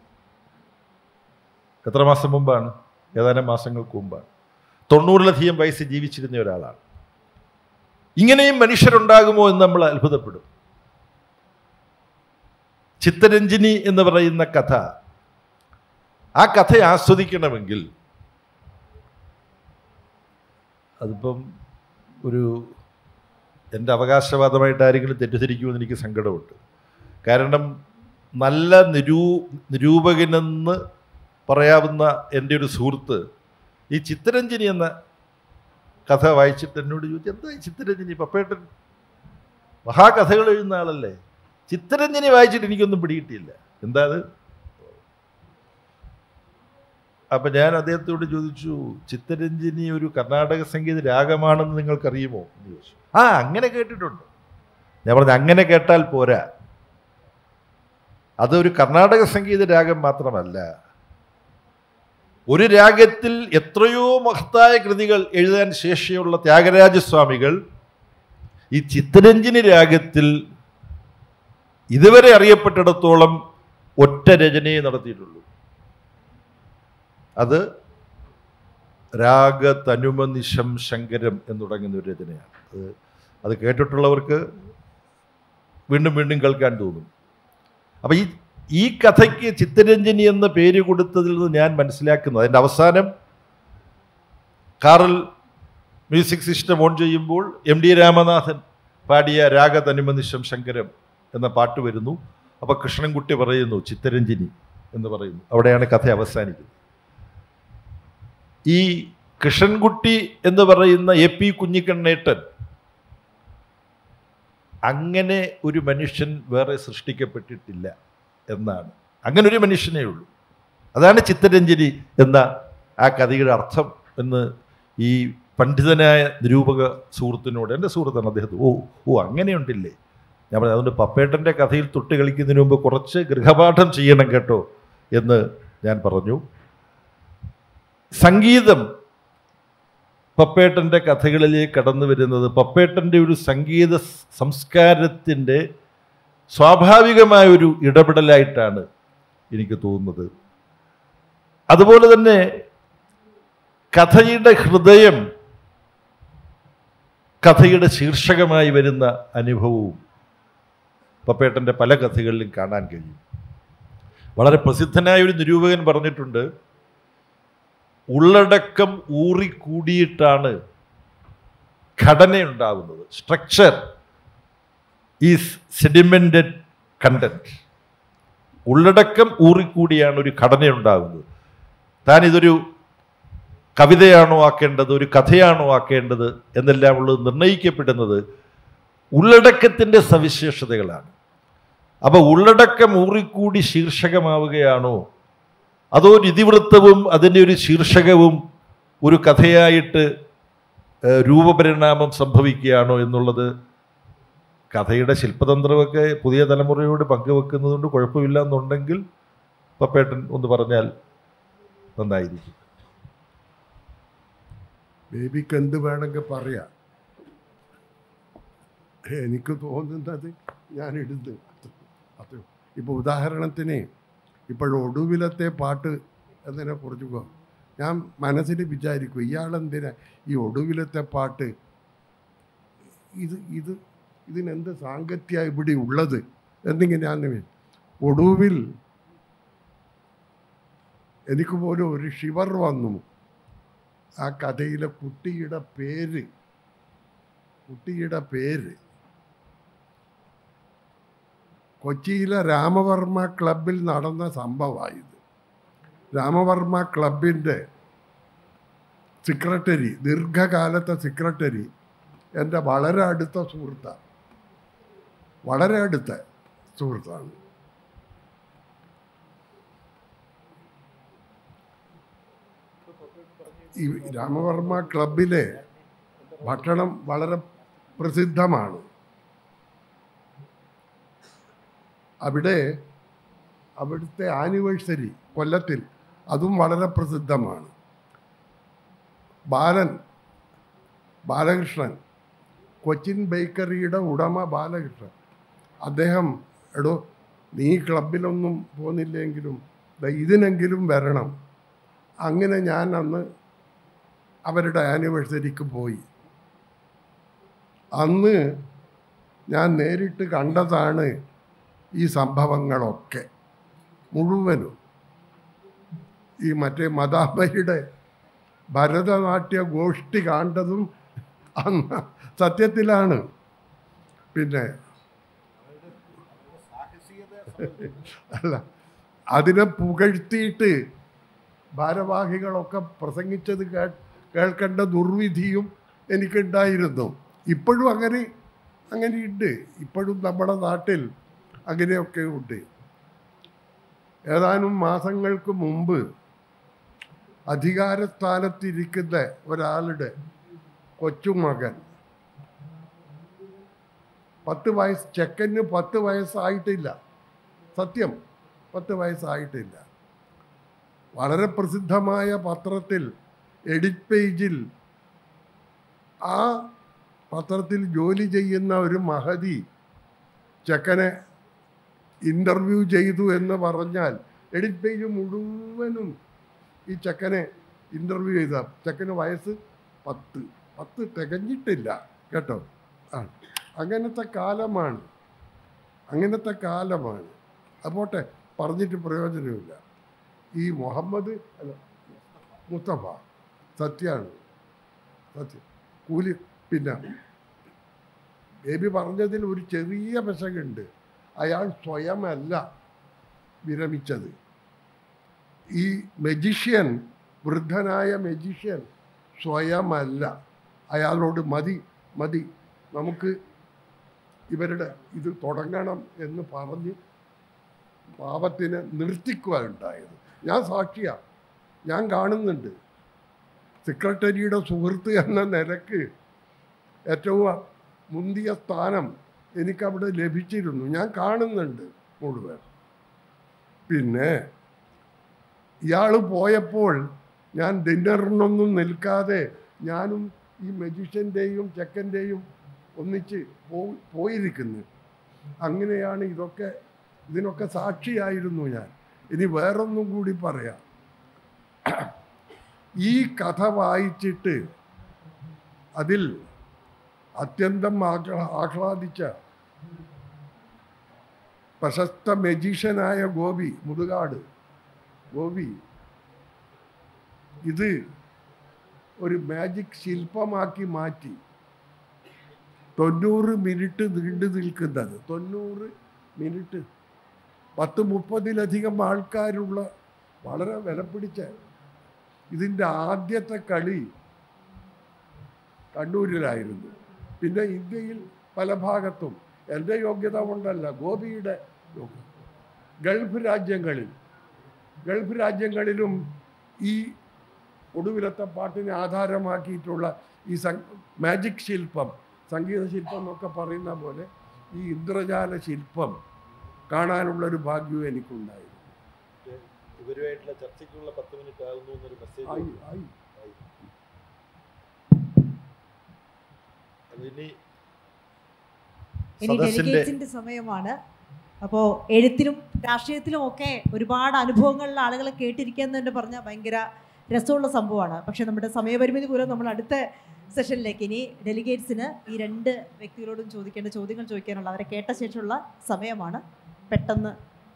എത്ര മാസം മുമ്പാണ് ഏതാനും മാസങ്ങൾക്ക് മുമ്പാണ് തൊണ്ണൂറിലധികം വയസ്സ് ജീവിച്ചിരുന്ന ഒരാളാണ് ഇങ്ങനെയും മനുഷ്യരുണ്ടാകുമോ എന്ന് നമ്മൾ അത്ഭുതപ്പെടും ചിത്തരഞ്ജിനി എന്ന് പറയുന്ന കഥ ആ കഥ ആസ്വദിക്കണമെങ്കിൽ അതിപ്പം ഒരു എൻ്റെ അവകാശവാദമായിട്ട് ആരെങ്കിലും തെറ്റിദ്ധരിക്കുമെന്ന് എനിക്ക് സങ്കടമുണ്ട് കാരണം നല്ല നിരൂ നിരൂപകനെന്ന് പറയാവുന്ന എൻ്റെ ഒരു സുഹൃത്ത് ഈ ചിത്തരഞ്ജനി എന്ന കഥ വായിച്ചിട്ട് എന്നോട് ചോദിച്ചു എന്താ ഈ ചിത്തരഞ്ജനി പപ്പേട്ടൻ മഹാകഥകൾ എഴുതുന്ന ആളല്ലേ ചിത്തരഞ്ജനി വായിച്ചിട്ട് എനിക്കൊന്നും പിടികിട്ടിയില്ല എന്താ അത് അപ്പൊ ഞാൻ അദ്ദേഹത്തോട് ചോദിച്ചു ചിത്തരഞ്ജനി ഒരു കർണാടക സംഗീത രാഗമാണെന്ന് നിങ്ങൾക്കറിയുമോ എന്ന് ചോദിച്ചു ആ അങ്ങനെ കേട്ടിട്ടുണ്ട് ഞാൻ പറഞ്ഞു അങ്ങനെ കേട്ടാൽ പോരാ അതൊരു കർണാടക സംഗീത രാഗം മാത്രമല്ല ഒരു രാഗത്തിൽ എത്രയോ മഹത്തായ കൃതികൾ എഴുതാൻ ശേഷിയുള്ള ത്യാഗരാജസ്വാമികൾ ഈ ചിത്തരഞ്ജനി രാഗത്തിൽ ഇതുവരെ അറിയപ്പെട്ടിടത്തോളം ഒറ്റ രചനയെ നടത്തിയിട്ടുള്ളൂ അത് രാഗ തനുമനിശം ശങ്കരം എന്ന് തുടങ്ങുന്ന ഒരു രചനയാണ് അത് അത് കേട്ടിട്ടുള്ളവർക്ക് വീണ്ടും വീണ്ടും കേൾക്കാൻ തോന്നും അപ്പം ഈ ഈ കഥയ്ക്ക് ചിത്തരഞ്ജനി എന്ന പേര് കൊടുത്തതിൽ നിന്ന് ഞാൻ മനസ്സിലാക്കുന്നത് അതിൻ്റെ അവസാനം കാറിൽ മ്യൂസിക് സിസ്റ്റം ഓൺ ചെയ്യുമ്പോൾ എം ഡി രാമനാഥൻ പാടിയ രാഗ തനുമനിശം ശങ്കരം എന്ന പാട്ട് വരുന്നു അപ്പോൾ കൃഷ്ണൻകുട്ടി പറയുന്നു ചിത്തരഞ്ജിനി എന്ന് പറയുന്നു അവിടെയാണ് കഥ അവസാനിക്കുന്നത് ഈ കൃഷ്ണൻകുട്ടി എന്ന് പറയുന്ന എ പി കുഞ്ഞിക്കണ്ണേട്ടൻ അങ്ങനെ ഒരു മനുഷ്യൻ വേറെ സൃഷ്ടിക്കപ്പെട്ടിട്ടില്ല എന്നാണ് അങ്ങനെ ഒരു മനുഷ്യനേ ഉള്ളൂ അതാണ് ചിത്തരഞ്ജനി എന്ന ആ കഥയുടെ അർത്ഥം എന്ന് ഈ പണ്ഡിതനായ നിരൂപക സുഹൃത്തിനോട് എൻ്റെ സുഹൃത്താണ് അദ്ദേഹത്തെ ഓ ഓ അങ്ങനെയുണ്ടില്ലേ ഞാൻ പറഞ്ഞു അതുകൊണ്ട് പപ്പേട്ടൻ്റെ കഥയിൽ തൊട്ട് കളിക്കുന്നതിന് മുമ്പ് കുറച്ച് ഗൃഹപാഠം ചെയ്യണം കേട്ടോ എന്ന് ഞാൻ പറഞ്ഞു സംഗീതം പപ്പേട്ടൻ്റെ കഥകളിലേക്ക് കടന്നു വരുന്നത് പപ്പേട്ടൻ്റെ ഒരു സംഗീത സംസ്കാരത്തിൻ്റെ സ്വാഭാവികമായ ഒരു ഇടപെടലായിട്ടാണ് എനിക്ക് തോന്നുന്നത് അതുപോലെ തന്നെ കഥയുടെ ഹൃദയം കഥയുടെ ശീർഷകമായി വരുന്ന അനുഭവവും പപ്പേട്ടൻ്റെ പല കഥകളിലും കാണാൻ കഴിയും വളരെ പ്രസിദ്ധനായ ഒരു നിരൂപകൻ പറഞ്ഞിട്ടുണ്ട് ഉള്ളടക്കം ഊറിക്കൂടിയിട്ടാണ് ഘടനയുണ്ടാകുന്നത് സ്ട്രക്ചർ ഈസ് സെഡിമെൻറ്റഡ് കണ്ടന്റ് ഉള്ളടക്കം ഊറിക്കൂടിയാണ് ഒരു ഘടനയുണ്ടാകുന്നത് താൻ ഇതൊരു കവിതയാണോ ആക്കേണ്ടത് ഒരു കഥയാണോ ആക്കേണ്ടത് എന്നെല്ലാം ഉള്ളത് നിർണ്ണയിക്കപ്പെടുന്നത് ഉള്ളടക്കത്തിൻ്റെ സവിശേഷതകളാണ് അപ്പോൾ ഉള്ളടക്കം ഊറിക്കൂടി ശീർഷകമാവുകയാണോ അതോ ഒരു ഇതിവൃത്തവും അതിൻ്റെ ഒരു ശീർഷകവും ഒരു കഥയായിട്ട് ഏഹ്, രൂപപരിണാമം സംഭവിക്കുകയാണോ എന്നുള്ളത് കഥയുടെ ശില്പതന്ത്രമൊക്കെ പുതിയ തലമുറയോട് പങ്കുവെക്കുന്നതുകൊണ്ട് കുഴപ്പമില്ല എന്നുണ്ടെങ്കിൽ പപ്പേട്ടൻ ഒന്ന് പറഞ്ഞാൽ നന്നായിരിക്കും ബേബിക്ക് എന്ത് വേണമെങ്കിൽ പറയാം എനിക്ക് തോന്നുന്നത് ഞാൻ ഇടുന്നു അത് ഇപ്പോൾ ഉദാഹരണത്തിന് ഇപ്പോഴൊടുവിലത്തെ പാട്ട് എന്നതിനെ കുറിച്ച് പോ- ഞാൻ മനസ്സിൽ വിചാരിക്കും ഇയാളെന്തിനാ ഈ ഒടുവിലത്തെ പാട്ട് ഇത് ഇത് ഇതിനെന്ത് സാങ്കത്യ ഇവിടെ ഉള്ളത് എന്നിങ്ങനെ ഞാൻ വി- ഒടുവിൽ എനിക്ക് പോലും ഒരു ഷിവർ വന്നു ആ കഥയിലെ കുട്ടിയുടെ പേര് കുട്ടിയുടെ പേര് കൊച്ചിയിലെ രാമവർമ്മ ക്ലബിൽ നടന്ന സംഭവമായത് രാമവർമ്മ ക്ലബിൻ്റെ സെക്രട്ടറി ദീർഘകാലത്തെ സെക്രട്ടറി എൻ്റെ വളരെ അടുത്ത സുഹൃത്താണ് വളരെ അടുത്ത സുഹൃത്താണ് ഈ രാമവർമ്മ ക്ലബിലെ ഭക്ഷണം വളരെ പ്രസിദ്ധമാണ് അവിടെ അവിടുത്തെ ആനിവേഴ്സറി കൊല്ലത്തിൽ അതും വളരെ പ്രസിദ്ധമാണ് ബാലൻ ബാലകൃഷ്ണൻ കൊച്ചിൻ ബേക്കറിയുടെ ഉടമ ബാലകൃഷ്ണൻ അദ്ദേഹം എടോ നീ ക്ലബിലൊന്നും പോകുന്നില്ലെങ്കിലും ദാ ഇതിനെങ്കിലും വരണം അങ്ങനെ ഞാൻ അന്ന് അവരുടെ ആനിവേഴ്സറിക്ക് പോയി അന്ന് ഞാൻ നേരിട്ട് കണ്ടതാണ് ഈ സംഭവങ്ങളൊക്കെ മുഴുവനും ഈ മറ്റേ മദാബയുടെ ഭരതനാട്യ ഗോഷ്ഠി കണ്ടതും അന്ന് സത്യത്തിലാണ് പിന്നെ അല്ല അതിനെ പുകഴ്ത്തിയിട്ട് ഭാരവാഹികളൊക്കെ പ്രസംഗിച്ചത് കേ കേൾക്കേണ്ട ദുർവിധിയും എനിക്കുണ്ടായിരുന്നു ഇപ്പോഴും അങ്ങനെ അങ്ങനെയുണ്ട് ഇപ്പോഴും നമ്മുടെ നാട്ടിൽ അങ്ങനെയൊക്കെ ഉണ്ട് ഏതാനും മാസങ്ങൾക്ക് മുമ്പ് അധികാരസ്ഥാനത്തിരിക്കുന്ന ഒരാളുടെ കൊച്ചുമകൻ പത്ത് വയസ്സ് ചെക്കന് പത്ത് വയസ്സായിട്ടില്ല സത്യം പത്ത് വയസ്സായിട്ടില്ല വളരെ പ്രസിദ്ധമായ പത്രത്തിൽ എഡിറ്റ് പേജിൽ ആ പത്രത്തിൽ ജോലി ചെയ്യുന്ന ഒരു മഹതി ചെക്കനെ ഇൻ്റർവ്യൂ ചെയ്തു എന്ന് പറഞ്ഞാൽ എഡിറ്റ് പേജ് മുഴുവനും ഈ ചെക്കനെ ഇൻ്റർവ്യൂ ചെയ്ത ചെക്കന് വയസ്സ് പത്ത് പത്ത് തികഞ്ഞിട്ടില്ല കേട്ടോ ആ അങ്ങനത്തെ കാലമാണ് അങ്ങനത്തെ കാലമാണ് അപ്പോട്ടെ പറഞ്ഞിട്ട് പ്രയോജനമില്ല ഈ മുഹമ്മദ് അല്ല മുസ്തഫ സത്യമാണ് സത്യം കൂലി പിന്നെ ബേബി പറഞ്ഞതിൽ ഒരു ചെറിയ പെശകുണ്ട് അയാൾ സ്വയമല്ല വിരമിച്ചത് ഈ മെജിഷ്യൻ വൃദ്ധനായ മെജിഷ്യൻ സ്വയമല്ല അയാളോട് മതി മതി നമുക്ക് ഇവരുടെ ഇത് തുടങ്ങണം എന്ന് പറഞ്ഞ് പാപത്തിനെ നിർത്തിക്കുക ഉണ്ടായത് ഞാൻ സാക്ഷിയാ ഞാൻ കാണുന്നുണ്ട് സെക്രട്ടറിയുടെ സുഹൃത്ത് എന്ന നിലക്ക് ഏറ്റവും മുന്തിയ സ്ഥാനം എനിക്കവിടെ ലഭിച്ചിരുന്നു ഞാൻ കാണുന്നുണ്ട് മുഴുവൻ പിന്നെ ഇയാൾ പോയപ്പോൾ ഞാൻ ഡിന്നറിനൊന്നും നിൽക്കാതെ ഞാനും ഈ മെജിഷ്യൻ്റെയും ചെക്കൻ്റെയും ഒന്നിച്ച് പോ- പോയിരിക്കുന്നു അങ്ങനെയാണ് ഇതൊക്കെ ഇതിനൊക്കെ സാക്ഷിയായിരുന്നു ഞാൻ ഇനി വേറൊന്നും കൂടി പറയാം ഈ കഥ വായിച്ചിട്ട് അതിൽ അത്യന്തം ആഹ്ലാ ആഹ്ലാദിച്ച പ്രശസ്ത മെജീഷ്യനായ ഗോപി മുതുകാട് ഗോപി ഇത് ഒരു മാജിക് ശില്പമാക്കി മാറ്റി തൊണ്ണൂറ് മിനിറ്റ് നീണ്ടു നിൽക്കുന്നത് തൊണ്ണൂറ് മിനിറ്റ് പത്ത് മുപ്പതിലധികം ആൾക്കാരുള്ള വളരെ വിലപിടിച്ച ഇതിൻ്റെ ആദ്യത്തെ കളി കണ്ണൂരിലായിരുന്നു പിന്നെ ഇന്ത്യയിൽ പല ഭാഗത്തും എൻ്റെ യോഗ്യത കൊണ്ടല്ല ഗോപിയുടെ യോഗ്യത ഗൾഫ് രാജ്യങ്ങളിൽ ഗൾഫ് രാജ്യങ്ങളിലും ഈ ഒടുവിലത്തെ പാട്ടിനെ ആധാരമാക്കിയിട്ടുള്ള ഈ സം മാജിക് ശില്പം സംഗീത ശില്പം എന്നൊക്കെ പറയുന്ന പോലെ ഈ ഇന്ദ്രജാല ശില്പം കാണാനുള്ളൊരു ഭാഗ്യവും എനിക്കുണ്ടായിരുന്നു ഇവരുമായിട്ടുള്ള ചർച്ചയ്ക്കുള്ള പത്ത് മിനിറ്റ് ആകുന്നു എന്നൊരു മെസ്സേജ് ആയി ആയി അതിനി ഇനി സദസ്സിന്റെ ഡെലിഗേറ്റ്സിന്റെ സമയമാണ് അപ്പോൾ എഴുത്തിലും രാഷ്ട്രീയത്തിലും ഒക്കെ ഒരുപാട് അനുഭവങ്ങളുള്ള ആളുകളെ കേട്ടിരിക്കുക പറഞ്ഞാൽ ഭയങ്കര രസമുള്ള സംഭവമാണ് പക്ഷേ നമ്മുടെ സമയപരിമിതി മൂലം നമ്മൾ അടുത്ത സെഷനിലേക്ക് ഇനി ഡെലിഗേറ്റ്സിന് ഈ രണ്ട് വ്യക്തികളോടും ചോദിക്കേണ്ട ചോദ്യങ്ങൾ ചോദിക്കാനുള്ള അവരെ കേട്ട ശേഷമുള്ള സമയമാണ് പെട്ടെന്ന്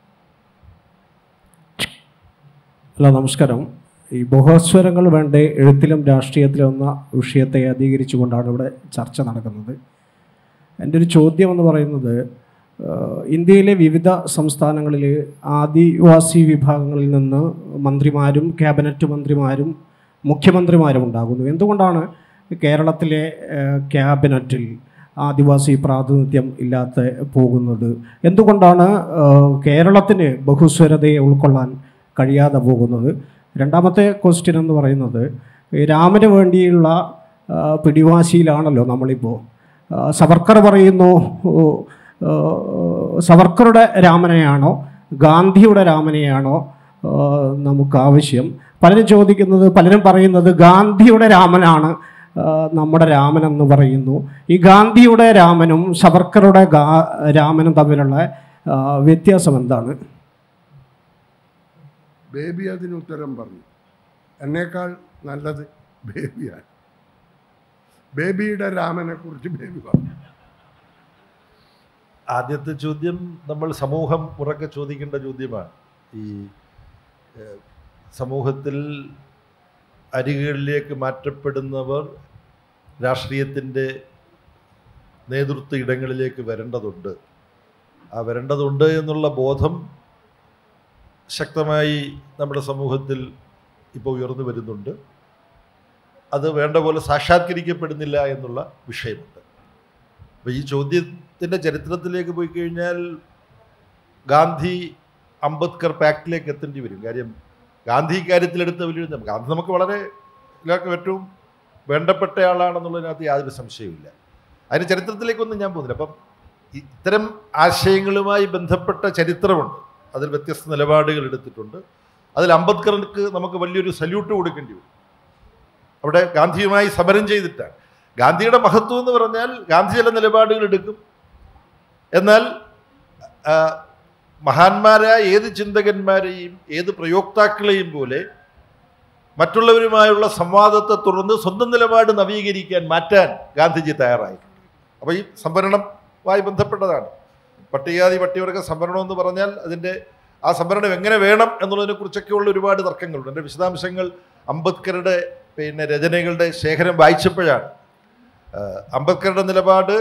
ഹലോ നമസ്കാരം ഈ ബഹുസ്വരങ്ങൾ വേണ്ട എഴുത്തിലും രാഷ്ട്രീയത്തിലും എന്ന വിഷയത്തെ അധികരിച്ചുകൊണ്ടാണ് ഇവിടെ ചർച്ച നടക്കുന്നത് എൻ്റെ ഒരു ചോദ്യം എന്ന് പറയുന്നത് ആഹ്, ഇന്ത്യയിലെ വിവിധ സംസ്ഥാനങ്ങളിൽ ആദിവാസി വിഭാഗങ്ങളിൽ നിന്ന് മന്ത്രിമാരും ക്യാബിനറ്റ് മന്ത്രിമാരും മുഖ്യമന്ത്രിമാരും ഉണ്ടാകുന്നു എന്തുകൊണ്ടാണ് കേരളത്തിലെ ആഹ്, ക്യാബിനറ്റിൽ ആദിവാസി പ്രാതിനിധ്യം ഇല്ലാത്ത പോകുന്നത് എന്തുകൊണ്ടാണ് ആഹ്, കേരളത്തിന് ബഹുസ്വരതയെ ഉൾക്കൊള്ളാൻ കഴിയാതെ പോകുന്നത് രണ്ടാമത്തെ ക്വസ്റ്റ്യൻ എന്ന് പറയുന്നത് ഈ രാമന് വേണ്ടിയുള്ള ആ, പിടിവാശിയിലാണല്ലോ നമ്മളിപ്പോൾ ആ, സവർക്കർ പറയുന്നു ഓ, ആ, സവർക്കറുടെ രാമനെയാണോ ഗാന്ധിയുടെ രാമനെയാണോ ആ, നമുക്ക് ആവശ്യം പലരും ചോദിക്കുന്നത് പലരും പറയുന്നത് ഗാന്ധിയുടെ രാമനാണ് ആ, നമ്മുടെ രാമൻ എന്ന് പറയുന്നു ഈ ഗാന്ധിയുടെ രാമനും സവർക്കറുടെ ഗാ രാമനും തമ്മിലുള്ള ആ, വ്യത്യാസം എന്താണ് ബേബി അതിന് ഉത്തരം പറഞ്ഞു എന്നേക്കാൾ നല്ലത് ബേബിയാണ് ബേബിയുടെ രാമനെ കുറിച്ച് ബേബി പറഞ്ഞു ആദ്യത്തെ ചോദ്യം നമ്മൾ സമൂഹം ഉറക്കെ ചോദിക്കേണ്ട ചോദ്യമാണ് ഈ ഏഹ്, സമൂഹത്തിൽ അരികുകളിലേക്ക് മാറ്റപ്പെടുന്നവർ രാഷ്ട്രീയത്തിൻ്റെ നേതൃത്വ ഇടങ്ങളിലേക്ക് വരേണ്ടതുണ്ട് ആ വരേണ്ടതുണ്ട് എന്നുള്ള ബോധം ശക്തമായി നമ്മുടെ സമൂഹത്തിൽ ഇപ്പോൾ ഉയർന്നു വരുന്നുണ്ട് അത് വേണ്ട പോലെ സാക്ഷാത്കരിക്കപ്പെടുന്നില്ല എന്നുള്ള വിഷയമുണ്ട് അപ്പോൾ ഈ ചോദ്യത്തിൻ്റെ ചരിത്രത്തിലേക്ക് പോയി കഴിഞ്ഞാൽ ഗാന്ധി അംബേദ്കർ പാക്റ്റിലേക്ക് എത്തേണ്ടി വരും കാര്യം ഗാന്ധി ഇക്കാര്യത്തിലെടുത്ത വലിയൊരു നമുക്ക് ഗാന്ധി നമുക്ക് വളരെ എല്ലാവർക്കും ഏറ്റവും വേണ്ടപ്പെട്ട ആളാണെന്നുള്ളതിനകത്ത് യാതൊരു സംശയവുമില്ല അതിന് ചരിത്രത്തിലേക്കൊന്നും ഞാൻ പോകുന്നില്ല അപ്പം ഇ- ഇത്തരം ആശയങ്ങളുമായി ബന്ധപ്പെട്ട ചരിത്രമുണ്ട് അതിൽ വ്യത്യസ്ത നിലപാടുകൾ എടുത്തിട്ടുണ്ട് അതിൽ അംബേദ്കർക്ക് നമുക്ക് വലിയൊരു സല്യൂട്ട് കൊടുക്കേണ്ടി വരും അവിടെ ഗാന്ധിയുമായി സമരം ചെയ്തിട്ടാണ് ഗാന്ധിയുടെ മഹത്വം എന്ന് പറഞ്ഞാൽ ഗാന്ധി ചില നിലപാടുകൾ എടുക്കും എന്നാൽ ആ, മഹാന്മാരായ ഏത് ചിന്തകന്മാരെയും ഏത് പ്രയോക്താക്കളെയും പോലെ മറ്റുള്ളവരുമായുള്ള സംവാദത്തെ തുടർന്ന് സ്വന്തം നിലപാട് നവീകരിക്കാൻ മാറ്റാൻ ഗാന്ധിജി തയ്യാറായിട്ടുണ്ട് അപ്പോൾ ഈ സംവരണവുമായി ബന്ധപ്പെട്ടതാണ് പട്ടികജാതി പട്ടികവർഗ സംവരണം എന്ന് പറഞ്ഞാൽ അതിൻ്റെ ആ സംവരണം എങ്ങനെ വേണം എന്നുള്ളതിനെ കുറിച്ചൊക്കെയുള്ള ഒരുപാട് തർക്കങ്ങളുണ്ട് എൻ്റെ വിശദാംശങ്ങൾ അംബേദ്കറുടെ പിന്നെ രചനകളുടെ ശേഖരം വായിച്ചപ്പോഴാണ് ആ, അംബേദ്കറുടെ നിലപാട്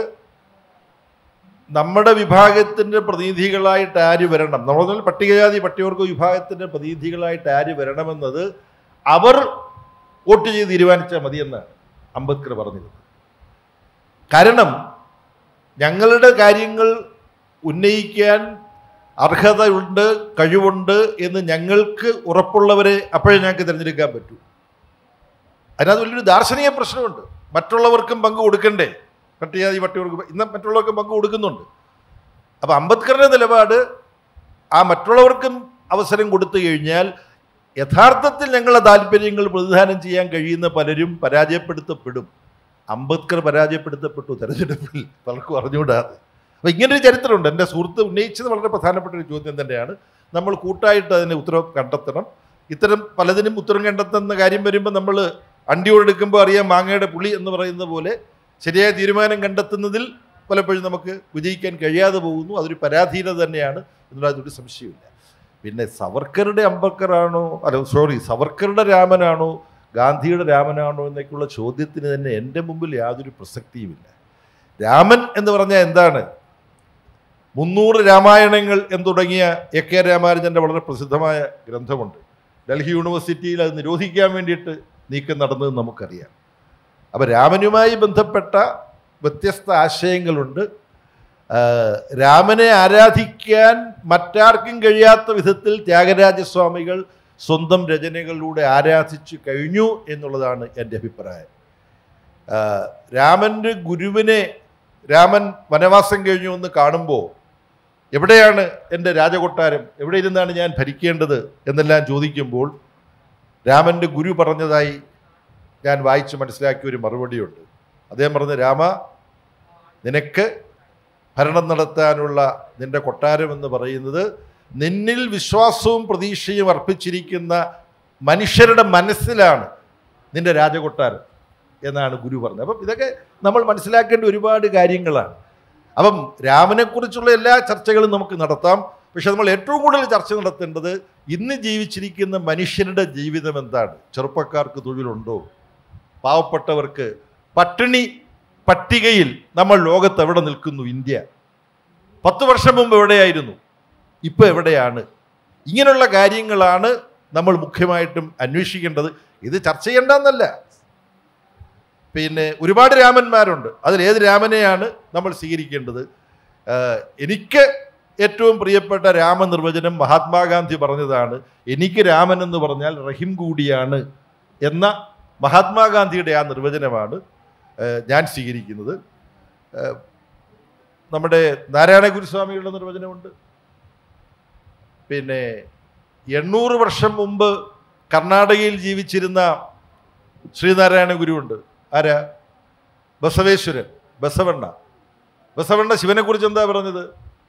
നമ്മുടെ വിഭാഗത്തിൻ്റെ പ്രതിനിധികളായിട്ട് ആര് വരണം നമ്മൾ പറഞ്ഞാൽ പട്ടികജാതി പട്ടികവർഗ വിഭാഗത്തിൻ്റെ പ്രതിനിധികളായിട്ട് ആര് വരണമെന്നത് അവർ വോട്ട് ചെയ്ത് തീരുമാനിച്ചാൽ മതിയെന്നാണ് അംബേദ്കർ പറഞ്ഞിരുന്നത് കാരണം ഞങ്ങളുടെ കാര്യങ്ങൾ ഉന്നയിക്കാൻ അർഹതയുണ്ട് കഴിവുണ്ട് എന്ന് ഞങ്ങൾക്ക് ഉറപ്പുള്ളവരെ അപ്പോഴേ ഞങ്ങൾക്ക് തിരഞ്ഞെടുക്കാൻ പറ്റൂ അതിനകത്ത് വലിയൊരു ദാർശനിക പ്രശ്നമുണ്ട് മറ്റുള്ളവർക്കും പങ്ക് കൊടുക്കണ്ടേ പട്ടികജാതി പട്ടികർക്ക് ഇന്ന് മറ്റുള്ളവർക്കും പങ്ക് കൊടുക്കുന്നുണ്ട് അപ്പോൾ അംബേദ്കറുടെ നിലപാട് ആ മറ്റുള്ളവർക്കും അവസരം കൊടുത്തു കഴിഞ്ഞാൽ യഥാർത്ഥത്തിൽ ഞങ്ങളുടെ താല്പര്യങ്ങൾ പ്രതിദാനം ചെയ്യാൻ കഴിയുന്ന പലരും പരാജയപ്പെടുത്തപ്പെടും അംബേദ്കർ പരാജയപ്പെടുത്തപ്പെട്ടു തെരഞ്ഞെടുപ്പിൽ പലർക്കും അറിഞ്ഞുകൂടാതെ അപ്പോൾ ഇങ്ങനൊരു ചരിത്രമുണ്ട് എൻ്റെ സുഹൃത്ത് ഉന്നയിച്ചത് വളരെ പ്രധാനപ്പെട്ട ഒരു ചോദ്യം തന്നെയാണ് നമ്മൾ കൂട്ടായിട്ട് അതിന് ഉത്തരം കണ്ടെത്തണം ഇത്തരം പലതിനും ഉത്തരം കണ്ടെത്തുന്ന കാര്യം വരുമ്പോൾ നമ്മൾ അണ്ടിയോടെടുക്കുമ്പോൾ അറിയാം മാങ്ങയുടെ പുളി എന്ന് പറയുന്ന പോലെ ശരിയായ തീരുമാനം കണ്ടെത്തുന്നതിൽ പലപ്പോഴും നമുക്ക് വിജയിക്കാൻ കഴിയാതെ പോകുന്നു അതൊരു പരാധീനത തന്നെയാണ് എന്നുള്ളതൊരു സംശയമില്ല പിന്നെ സവർക്കറുടെ അംബേദ്കറാണോ അല്ല സോറി സവർക്കറുടെ രാമനാണോ ഗാന്ധിയുടെ രാമനാണോ എന്നൊക്കെയുള്ള ചോദ്യത്തിന് തന്നെ എൻ്റെ മുമ്പിൽ യാതൊരു പ്രസക്തിയുമില്ല രാമൻ എന്ന് പറഞ്ഞാൽ എന്താണ് മുന്നൂറ് രാമായണങ്ങൾ എന്ന് തുടങ്ങിയ എ കെ രാമാനുജൻ്റെ വളരെ പ്രസിദ്ധമായ ഗ്രന്ഥമുണ്ട് ഡൽഹി യൂണിവേഴ്സിറ്റിയിൽ അത് നിരോധിക്കാൻ വേണ്ടിയിട്ട് നീക്കം നടന്നത് നമുക്കറിയാം അപ്പോൾ രാമനുമായി ബന്ധപ്പെട്ട വ്യത്യസ്ത ആശയങ്ങളുണ്ട് ആ, രാമനെ ആരാധിക്കാൻ മറ്റാർക്കും കഴിയാത്ത വിധത്തിൽ ത്യാഗരാജസ്വാമികൾ സ്വന്തം രചനകളിലൂടെ ആരാധിച്ചു കഴിഞ്ഞു എന്നുള്ളതാണ് എൻ്റെ അഭിപ്രായം ആ, രാമൻ്റെ ഗുരുവിനെ രാമൻ വനവാസം കഴിഞ്ഞു എന്ന് കാണുമ്പോൾ എവിടെയാണ് എൻ്റെ രാജകൊട്ടാരം എവിടെ ഇരുന്നാണ് ഞാൻ ഭരിക്കേണ്ടത് എന്നെല്ലാം ചോദിക്കുമ്പോൾ രാമൻ്റെ ഗുരു പറഞ്ഞതായി ഞാൻ വായിച്ച് മനസ്സിലാക്കിയ ഒരു മറുപടിയുണ്ട് അദ്ദേഹം പറഞ്ഞ രാമ നിനക്ക് ഭരണം നടത്താനുള്ള നിന്റെ കൊട്ടാരം എന്ന് പറയുന്നത് നിന്നിൽ വിശ്വാസവും പ്രതീക്ഷയും അർപ്പിച്ചിരിക്കുന്ന മനുഷ്യരുടെ മനസ്സിലാണ് നിന്റെ രാജകൊട്ടാരം എന്നാണ് ഗുരു പറഞ്ഞത് അപ്പം ഇതൊക്കെ നമ്മൾ മനസ്സിലാക്കേണ്ട ഒരുപാട് കാര്യങ്ങളാണ് അപ്പം രാമനെക്കുറിച്ചുള്ള എല്ലാ ചർച്ചകളും നമുക്ക് നടത്താം പക്ഷെ നമ്മൾ ഏറ്റവും കൂടുതൽ ചർച്ച നടത്തേണ്ടത് ഇന്ന് ജീവിച്ചിരിക്കുന്ന മനുഷ്യരുടെ ജീവിതം എന്താണ് ചെറുപ്പക്കാർക്ക് തൊഴിലുണ്ടോ പാവപ്പെട്ടവർക്ക് പട്ടിണി പട്ടികയിൽ നമ്മൾ ലോകത്ത് എവിടെ നിൽക്കുന്നു ഇന്ത്യ പത്ത് വർഷം മുമ്പ് എവിടെയായിരുന്നു ഇപ്പോൾ എവിടെയാണ് ഇങ്ങനെയുള്ള കാര്യങ്ങളാണ് നമ്മൾ മുഖ്യമായിട്ടും അന്വേഷിക്കേണ്ടത് ഇത് ചർച്ച ചെയ്യേണ്ടെന്നല്ല പിന്നെ ഒരുപാട് രാമന്മാരുണ്ട് അതിൽ ഏത് രാമനെയാണ് നമ്മൾ സ്വീകരിക്കേണ്ടത് ആഹ് എനിക്ക് ഏറ്റവും പ്രിയപ്പെട്ട രാമനിർവചനം മഹാത്മാഗാന്ധി പറഞ്ഞതാണ് എനിക്ക് രാമൻ എന്ന് പറഞ്ഞാൽ റഹിം കൂടിയാണ് എന്ന മഹാത്മാഗാന്ധിയുടെ ആ നിർവചനമാണ് ആഹ് ഞാൻ സ്വീകരിക്കുന്നത് ആഹ് നമ്മുടെ നാരായണ ഗുരുസ്വാമിയുടെ നിർവചനമുണ്ട് പിന്നെ എണ്ണൂറ് വർഷം മുമ്പ് കർണാടകയിൽ ജീവിച്ചിരുന്ന ശ്രീനാരായണ ഗുരുവുണ്ട് ആരാ ബസവേശ്വരൻ ബസവണ്ണ ബസവണ്ണ ശിവനെക്കുറിച്ച് എന്താ പറഞ്ഞത്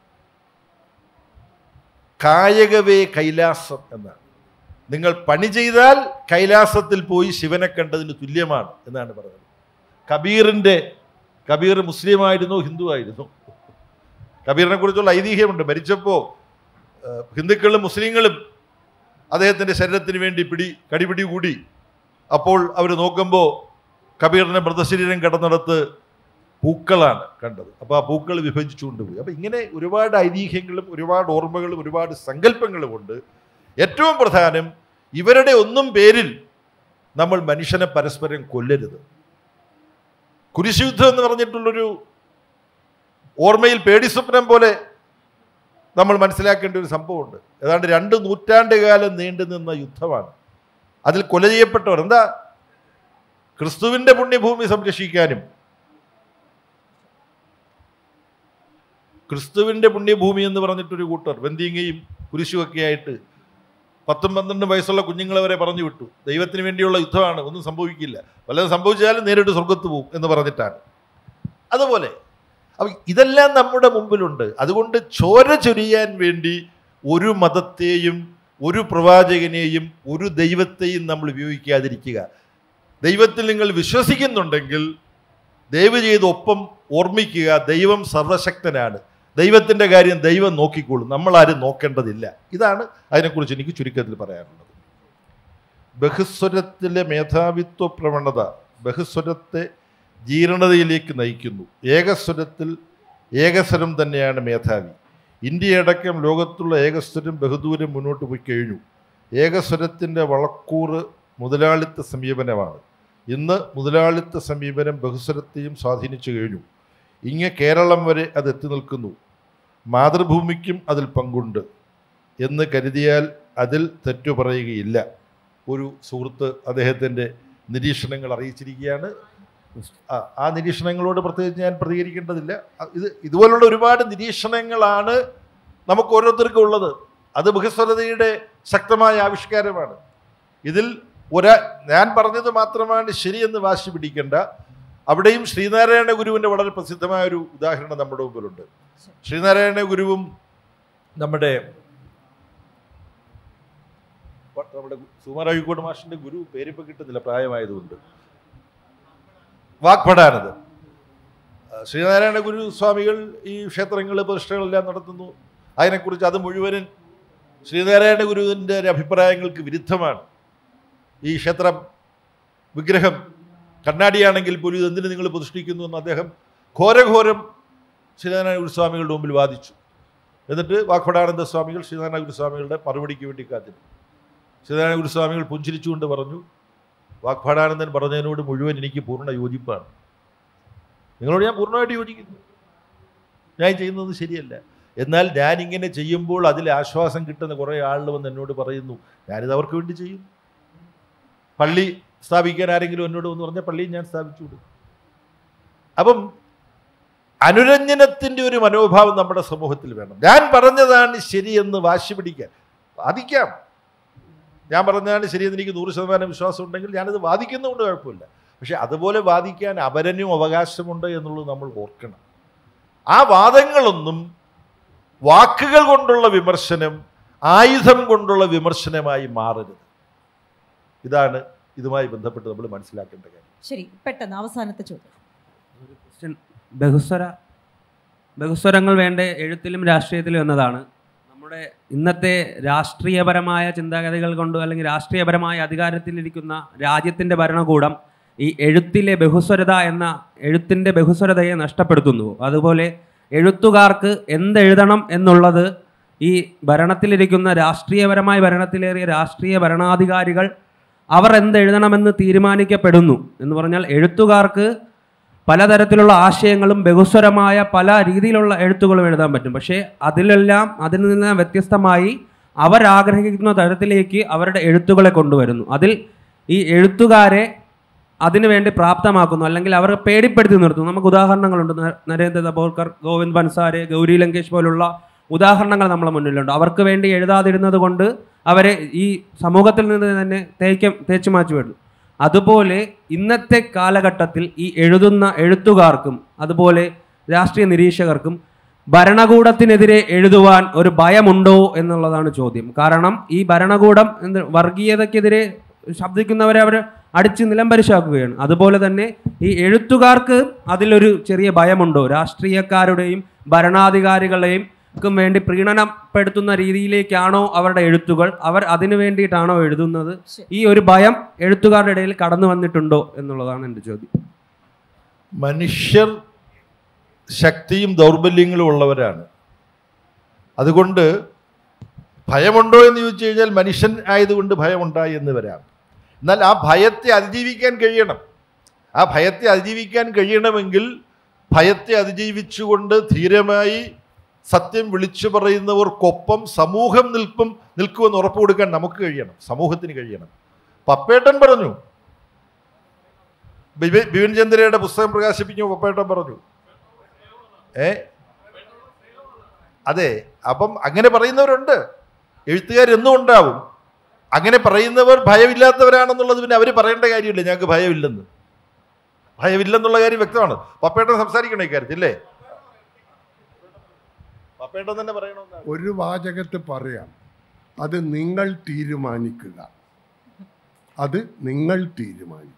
കായകവേ കൈലാസം എന്നാണ് നിങ്ങൾ പണി ചെയ്താൽ കൈലാസത്തിൽ പോയി ശിവനെ കണ്ടതിന് തുല്യമാണ് എന്നാണ് പറഞ്ഞത് കബീറിൻ്റെ കബീർ മുസ്ലിം ആയിരുന്നു ഹിന്ദു ആയിരുന്നു കബീറിനെ കുറിച്ചുള്ള ഐതിഹ്യമുണ്ട് മരിച്ചപ്പോൾ ഏഹ്, ഹിന്ദുക്കളും മുസ്ലിങ്ങളും അദ്ദേഹത്തിൻ്റെ ശരീരത്തിന് വേണ്ടി പിടി കടിപിടി കൂടി അപ്പോൾ അവർ നോക്കുമ്പോൾ കബീറിൻ്റെ മൃതശരീരം കിടന്നിടത്ത് പൂക്കളാണ് കണ്ടത് അപ്പോൾ ആ പൂക്കൾ വിഭജിച്ചു കൊണ്ടുപോയി അപ്പോൾ ഇങ്ങനെ ഒരുപാട് ഐതിഹ്യങ്ങളും ഒരുപാട് ഓർമ്മകളും ഒരുപാട് സങ്കല്പങ്ങളും ഉണ്ട് ഏറ്റവും പ്രധാനം ഇവരുടെ ഒന്നും പേരിൽ നമ്മൾ മനുഷ്യനെ പരസ്പരം കൊല്ലരുത് കുരിശുയുദ്ധം എന്ന് പറഞ്ഞിട്ടുള്ളൊരു ഓർമ്മയിൽ പേടിസ്വപ്നം പോലെ നമ്മൾ മനസ്സിലാക്കേണ്ട ഒരു സംഭവമുണ്ട് ഏതാണ്ട് രണ്ട് നൂറ്റാണ്ട് കാലം നീണ്ടു നിന്ന യുദ്ധമാണ് അതിൽ കൊല ചെയ്യപ്പെട്ടവർ എന്താ ക്രിസ്തുവിൻ്റെ പുണ്യഭൂമി സംരക്ഷിക്കാനും ക്രിസ്തുവിൻ്റെ പുണ്യഭൂമി എന്ന് പറഞ്ഞിട്ടൊരു കൂട്ടർ വെന്തിങ്ങയും കുരിശുമൊക്കെ ആയിട്ട് പത്തും പന്ത്രണ്ടും വയസ്സുള്ള കുഞ്ഞുങ്ങളെ വരെ പറഞ്ഞു വിട്ടു ദൈവത്തിന് വേണ്ടിയുള്ള യുദ്ധമാണ് ഒന്നും സംഭവിക്കില്ല വല്ലതും സംഭവിച്ചാലും നേരിട്ട് സ്വർഗത്ത് പോകും എന്ന് പറഞ്ഞിട്ടാണ് അതുപോലെ അപ്പം ഇതെല്ലാം നമ്മുടെ മുമ്പിലുണ്ട് അതുകൊണ്ട് ചോര ചൊരിയാൻ വേണ്ടി ഒരു മതത്തെയും ഒരു പ്രവാചകനെയും ഒരു ദൈവത്തെയും നമ്മൾ ഉപയോഗിക്കാതിരിക്കുക ദൈവത്തിൽ നിങ്ങൾ വിശ്വസിക്കുന്നുണ്ടെങ്കിൽ ദയവ് ചെയ്ത് ഒപ്പം ഓർമ്മിക്കുക ദൈവം സർവശക്തനാണ് ദൈവത്തിൻ്റെ കാര്യം ദൈവം നോക്കിക്കോളും നമ്മളാരും നോക്കേണ്ടതില്ല ഇതാണ് അതിനെക്കുറിച്ച് എനിക്ക് ചുരുക്കത്തിൽ പറയാനുള്ളത് ബഹുസ്വരത്തിലെ മേധാവിത്വ പ്രവണത ബഹുസ്വരത്തെ ജീർണതയിലേക്ക് നയിക്കുന്നു ഏകസ്വരത്തിൽ ഏകസ്വരം തന്നെയാണ് മേധാവി ഇന്ത്യയടക്കം ലോകത്തുള്ള ഏകസ്വരം ബഹുദൂരം മുന്നോട്ട് പോയി കഴിഞ്ഞു ഏകസ്വരത്തിൻ്റെ വളക്കൂറ് മുതലാളിത്ത സമീപനമാണ് ഇന്ന് മുതലാളിത്ത സമീപനം ബഹുസ്വരത്തെയും സ്വാധീനിച്ചു കഴിഞ്ഞു ഇങ്ങ് കേരളം വരെ അത് എത്തി നിൽക്കുന്നു മാതൃഭൂമിക്കും അതിൽ പങ്കുണ്ട് എന്ന് കരുതിയാൽ അതിൽ തെറ്റു പറയുകയില്ല ഒരു സുഹൃത്ത് അദ്ദേഹത്തിൻ്റെ നിരീക്ഷണങ്ങൾ അറിയിച്ചിരിക്കുകയാണ് ആ ആ നിരീക്ഷണങ്ങളോട് പ്രത്യേകിച്ച് ഞാൻ പ്രതികരിക്കേണ്ടതില്ല അ- ഇത് ഇതുപോലുള്ള ഒരുപാട് നിരീക്ഷണങ്ങളാണ് നമുക്ക് ഓരോരുത്തർക്കും ഉള്ളത് അത് ബഹുസ്വരതയുടെ ശക്തമായ ആവിഷ്കാരമാണ് ഇതിൽ ഒരാ ഞാൻ പറഞ്ഞത് മാത്രമാണ് ശരിയെന്ന് വാശി പിടിക്കേണ്ട അവിടെയും ശ്രീനാരായണ ഗുരുവിൻ്റെ വളരെ പ്രസിദ്ധമായ ഒരു ഉദാഹരണം നമ്മുടെ മുമ്പിലുണ്ട് ശ്രീനാരായണ ഗുരുവും നമ്മുടെ വ- നമ്മുടെ സുമാർ അഴിക്കോട് മാഷിന്റെ ഗുരു പേരിപ്പോ കിട്ടുന്നില്ല പ്രായമായതുകൊണ്ട് വാഗ്ഭടാനത് ആ, ശ്രീനാരായണ ഗുരു സ്വാമികൾ ഈ ക്ഷേത്രങ്ങൾ പ്രതിഷ്ഠകളെല്ലാം നടത്തുന്നു അതിനെക്കുറിച്ച് അത് മുഴുവനും ശ്രീനാരായണ ഗുരുവിൻ്റെ ഒരു അഭിപ്രായങ്ങൾക്ക് വിരുദ്ധമാണ് ഈ ക്ഷേത്രം വിഗ്രഹം കണ്ണാടിയാണെങ്കിൽ പോലും ഇത് എന്തിനു നിങ്ങൾ പ്രതിഷ്ഠിക്കുന്നു എന്ന് അദ്ദേഹം ഘോരഘോരം ശ്രീനാരായണ ഗുരുസ്വാമികളുടെ മുമ്പിൽ വാദിച്ചു എന്നിട്ട് വാഗ്ഭടാനന്ദ സ്വാമികൾ ശ്രീനാരായണ ഗുരുസ്വാമികളുടെ മറുപടിക്ക് വേണ്ടി കാത്തിരുന്നു ശ്രീനാരായണ ഗുരുസ്വാമികൾ പുഞ്ചിരിച്ചുകൊണ്ട് പറഞ്ഞു വാഗ്ഭടാനന്ദൻ പറഞ്ഞതിനോട് മുഴുവൻ എനിക്ക് പൂർണ്ണ യോജിപ്പാണ് നിങ്ങളോട് ഞാൻ പൂർണ്ണമായിട്ട് യോജിക്കുന്നു ഞാൻ ചെയ്യുന്നത് ശരിയല്ല എന്നാൽ ഞാനിങ്ങനെ ചെയ്യുമ്പോൾ അതിൽ ആശ്വാസം കിട്ടുന്ന കുറേ ആളുകൾ വന്ന് എന്നോട് പറയുന്നു ഞാനിത് അവർക്ക് വേണ്ടി ചെയ്യും പള്ളി സ്ഥാപിക്കാൻ ആരെങ്കിലും എന്നോട് വന്ന് പറഞ്ഞാൽ പള്ളിയും ഞാൻ സ്ഥാപിച്ചു കൊടുക്കും അപ്പം അനുരഞ്ജനത്തിൻ്റെ ഒരു മനോഭാവം നമ്മുടെ സമൂഹത്തിൽ വേണം ഞാൻ പറഞ്ഞതാണ് ശരിയെന്ന് വാശി പിടിക്കാൻ വാദിക്കാം ഞാൻ പറഞ്ഞതാണ് ശരിയെന്ന് എനിക്ക് നൂറ് ശതമാനം വിശ്വാസം ഉണ്ടെങ്കിൽ ഞാനത് വാദിക്കുന്നതുകൊണ്ട് കുഴപ്പമില്ല പക്ഷെ അതുപോലെ വാദിക്കാൻ അപരനും അവകാശമുണ്ട് എന്നുള്ളത് നമ്മൾ ഓർക്കണം ആ വാദങ്ങളൊന്നും വാക്കുകൾ കൊണ്ടുള്ള വിമർശനം ആയുധം കൊണ്ടുള്ള വിമർശനമായി മാറരുത് ഇതാണ് ഇതുമായി ബന്ധപ്പെട്ട് നമ്മൾ മനസ്സിലാക്കേണ്ട കാര്യം ശരി പെട്ടെന്ന് അവസാനത്തെ ചോദ്യം ഒരു ക്വസ്റ്റ്യൻ ബഹുസ്വര ബഹുസ്വരങ്ങൾ വേണ്ട എഴുത്തിലും രാഷ്ട്രീയത്തിലും എന്നതാണ് നമ്മുടെ ഇന്നത്തെ രാഷ്ട്രീയപരമായ ചിന്താഗതികൾ കൊണ്ട് അല്ലെങ്കിൽ രാഷ്ട്രീയപരമായ അധികാരത്തിലിരിക്കുന്ന രാജ്യത്തിൻ്റെ ഭരണകൂടം ഈ എഴുത്തിലെ ബഹുസ്വരത എന്ന എഴുത്തിൻ്റെ ബഹുസ്വരതയെ നഷ്ടപ്പെടുത്തുന്നു അതുപോലെ എഴുത്തുകാർക്ക് എന്തെഴുതണം എന്നുള്ളത് ഈ ഭരണത്തിലിരിക്കുന്ന രാഷ്ട്രീയപരമായ ഭരണത്തിലേറിയ രാഷ്ട്രീയ ഭരണാധികാരികൾ അവർ എന്തെഴുതണമെന്ന് തീരുമാനിക്കപ്പെടുന്നു എന്ന് പറഞ്ഞാൽ എഴുത്തുകാർക്ക് പലതരത്തിലുള്ള ആശയങ്ങളും ബഹുസ്വരമായ പല രീതിയിലുള്ള എഴുത്തുകളും എഴുതാൻ പറ്റും പക്ഷേ അതിലെല്ലാം അതിൽ നിന്ന് വ്യത്യസ്തമായി അവരാഗ്രഹിക്കുന്ന തരത്തിലേക്ക് അവരുടെ എഴുത്തുകളെ കൊണ്ടുവരുന്നു അതിൽ ഈ എഴുത്തുകാരെ അതിനുവേണ്ടി പ്രാപ്തമാക്കുന്നു അല്ലെങ്കിൽ അവരെ പേടിപ്പെടുത്തി നിർത്തുന്നു നമുക്ക് ഉദാഹരണങ്ങളുണ്ട് ന- നരേന്ദ്ര ദബോർക്കർ ഗോവിന്ദ് ബൻസാരെ ഗൗരി ലങ്കേഷ് പോലുള്ള ഉദാഹരണങ്ങൾ നമ്മളെ മുന്നിലുണ്ട് അവർക്ക് വേണ്ടി എഴുതാതിരുന്നത് കൊണ്ട് അവരെ ഈ സമൂഹത്തിൽ നിന്ന് തന്നെ തേക്കം തേച്ചു മാറ്റി വിടുന്നു അതുപോലെ ഇന്നത്തെ കാലഘട്ടത്തിൽ ഈ എഴുതുന്ന എഴുത്തുകാർക്കും അതുപോലെ രാഷ്ട്രീയ നിരീക്ഷകർക്കും ഭരണകൂടത്തിനെതിരെ എഴുതുവാൻ ഒരു ഭയമുണ്ടോ എന്നുള്ളതാണ് ചോദ്യം കാരണം ഈ ഭരണകൂടം എന്ത് വർഗീയതയ്ക്കെതിരെ ശബ്ദിക്കുന്നവരെ അവർ അടിച്ച് നിലംപരിശാക്കുകയാണ് അതുപോലെ തന്നെ ഈ എഴുത്തുകാർക്ക് അതിലൊരു ചെറിയ ഭയമുണ്ടോ രാഷ്ട്രീയക്കാരുടെയും ഭരണാധികാരികളെയും ക്കും വേണ്ടി പ്രീണനപ്പെടുത്തുന്ന രീതിയിലേക്കാണോ അവരുടെ എഴുത്തുകൾ അവർ അതിനു വേണ്ടിയിട്ടാണോ എഴുതുന്നത് ശരി. ഈ ഒരു ഭയം എഴുത്തുകാരുടെ ഇടയിൽ കടന്നു വന്നിട്ടുണ്ടോ എന്നുള്ളതാണ് എൻ്റെ ചോദ്യം മനുഷ്യർ ശക്തിയും ദൗർബല്യങ്ങളും ഉള്ളവരാണ് അതുകൊണ്ട് ഭയമുണ്ടോ എന്ന് ചോദിച്ചു കഴിഞ്ഞാൽ മനുഷ്യൻ ആയതുകൊണ്ട് ഭയമുണ്ടായി എന്ന് വരാം എന്നാൽ ആ ഭയത്തെ അതിജീവിക്കാൻ കഴിയണം ആ ഭയത്തെ അതിജീവിക്കാൻ കഴിയണമെങ്കിൽ ഭയത്തെ അതിജീവിച്ചുകൊണ്ട് ധീരമായി സത്യം വിളിച്ചു പറയുന്നവർക്കൊപ്പം സമൂഹം നിൽപ്പും നിൽക്കുമെന്ന് ഉറപ്പ് കൊടുക്കാൻ നമുക്ക് കഴിയണം സമൂഹത്തിന് കഴിയണം പപ്പേട്ടൻ പറഞ്ഞു ബിപി- ബിപിൻ ചന്ദ്രയുടെ പുസ്തകം പ്രകാശിപ്പിക്കുമ്പോൾ പപ്പേട്ടൻ പറഞ്ഞു ഏ അതെ അപ്പം അങ്ങനെ പറയുന്നവരുണ്ട് എഴുത്തുകാരെന്നും ഉണ്ടാവും അങ്ങനെ പറയുന്നവർ ഭയമില്ലാത്തവരാണെന്നുള്ളത് പിന്നെ അവർ പറയേണ്ട കാര്യമില്ല ഞങ്ങൾക്ക് ഭയമില്ലെന്ന് ഭയമില്ലെന്നുള്ള കാര്യം വ്യക്തമാണ് പപ്പേട്ടൻ സംസാരിക്കണം ഇക്കാര്യത്തിൽ അല്ലേ പപ്പേട്ടൻ തന്നെ പറയണമെന്നാണ് ഒരു വാചകത്ത് പറയാം അത് നിങ്ങൾ തീരുമാനിക്കുക അത് നിങ്ങൾ തീരുമാനിക്കുക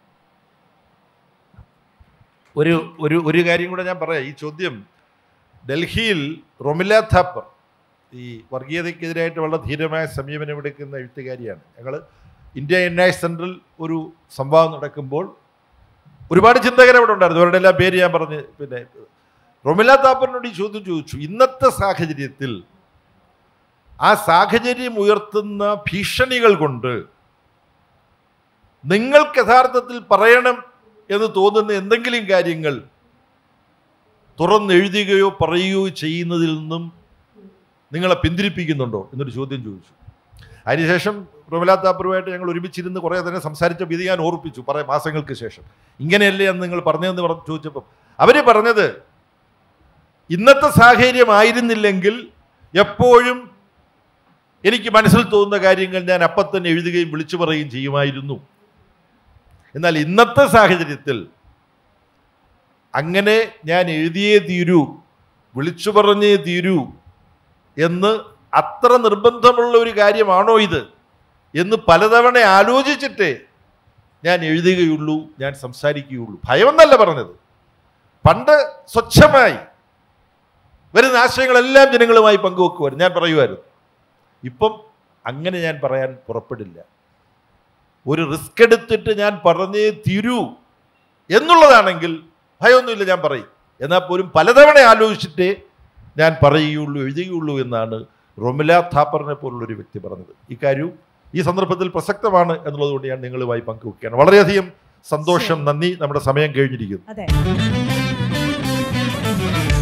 ഒരു ഒരു ഒരു കാര്യം കൂടെ ഞാൻ പറയാം ഈ ചോദ്യം ഡൽഹിയിൽ റൊമില താപ്പർ ഈ വർഗീയതയ്ക്കെതിരായിട്ട് വളരെ ധീരമായ സമീപനമെടുക്കുന്ന എഴുത്തുകാരിയാണ് ഞങ്ങൾ ഇന്ത്യ ഇന്റർനാഷണൽ സെൻറ്ററിൽ ഒരു സംവാദം നടക്കുമ്പോൾ ഒരുപാട് ചിന്തകർ അവിടെ ഉണ്ടായിരുന്നു അവരുടെ എല്ലാം പേര് ഞാൻ പറഞ്ഞ് പിന്നെ റൊമില താപ്പറിനോട് ഈ ചോദ്യം ചോദിച്ചു ഇന്നത്തെ സാഹചര്യത്തിൽ ആ സാഹചര്യം ഉയർത്തുന്ന ഭീഷണികൾ കൊണ്ട് നിങ്ങൾക്ക് യഥാർത്ഥത്തിൽ പറയണം എന്ന് തോന്നുന്ന എന്തെങ്കിലും കാര്യങ്ങൾ തുറന്നെഴുതുകയോ പറയുകയോ ചെയ്യുന്നതിൽ നിന്നും നിങ്ങളെ പിന്തിരിപ്പിക്കുന്നുണ്ടോ എന്നൊരു ചോദ്യം ചോദിച്ചു അതിനുശേഷം പ്രമലാ താപ്പറുമായിട്ട് ഞങ്ങൾ ഒരുമിച്ചിരുന്ന് കുറേ തന്നെ സംസാരിച്ച വിധി ഞാൻ ഓർപ്പിച്ചു കുറേ മാസങ്ങൾക്ക് ശേഷം ഇങ്ങനെയല്ലേ എന്ന് നിങ്ങൾ പറഞ്ഞതെന്ന് പറഞ്ഞ് ചോദിച്ചപ്പം അവർ പറഞ്ഞത് ഇന്നത്തെ സാഹചര്യമായിരുന്നില്ലെങ്കിൽ എപ്പോഴും എനിക്ക് മനസ്സിൽ തോന്നുന്ന കാര്യങ്ങൾ ഞാൻ അപ്പം തന്നെ എഴുതുകയും വിളിച്ചു പറയുകയും ചെയ്യുമായിരുന്നു എന്നാൽ ഇന്നത്തെ സാഹചര്യത്തിൽ അങ്ങനെ ഞാൻ എഴുതിയേ തീരൂ വിളിച്ചു പറഞ്ഞേ തീരൂ എന്ന് അത്ര നിർബന്ധമുള്ള ഒരു കാര്യമാണോ ഇത് എന്ന് പലതവണ ആലോചിച്ചിട്ടേ ഞാൻ എഴുതുകയുള്ളൂ ഞാൻ സംസാരിക്കുകയുള്ളൂ ഭയമെന്നല്ല പറഞ്ഞത് പണ്ട് സ്വച്ഛമായി വരുന്ന ആശയങ്ങളെല്ലാം ജനങ്ങളുമായി പങ്കുവെക്കുമായിരുന്നു ഞാൻ പറയുമായിരുന്നു ഇപ്പം അങ്ങനെ ഞാൻ പറയാൻ പുറപ്പെടില്ല ഒരു റിസ്ക് എടുത്തിട്ട് ഞാൻ പറഞ്ഞേ തീരൂ എന്നുള്ളതാണെങ്കിൽ ഭയമൊന്നുമില്ല ഞാൻ പറയും എന്നാൽ പോലും പലതവണ ആലോചിച്ചിട്ടേ ഞാൻ പറയുകയുള്ളൂ എഴുതുകയുള്ളൂ എന്നാണ് റൊമില താപ്പറിനെ പോലുള്ളൊരു വ്യക്തി പറഞ്ഞത് ഇക്കാര്യവും ഈ സന്ദർഭത്തിൽ പ്രസക്തമാണ് എന്നുള്ളതുകൊണ്ട് ഞാൻ നിങ്ങളുമായി പങ്കുവെക്കുകയാണ് വളരെയധികം സന്തോഷം നന്ദി നമ്മുടെ സമയം കഴിഞ്ഞിരിക്കുന്നു അതെ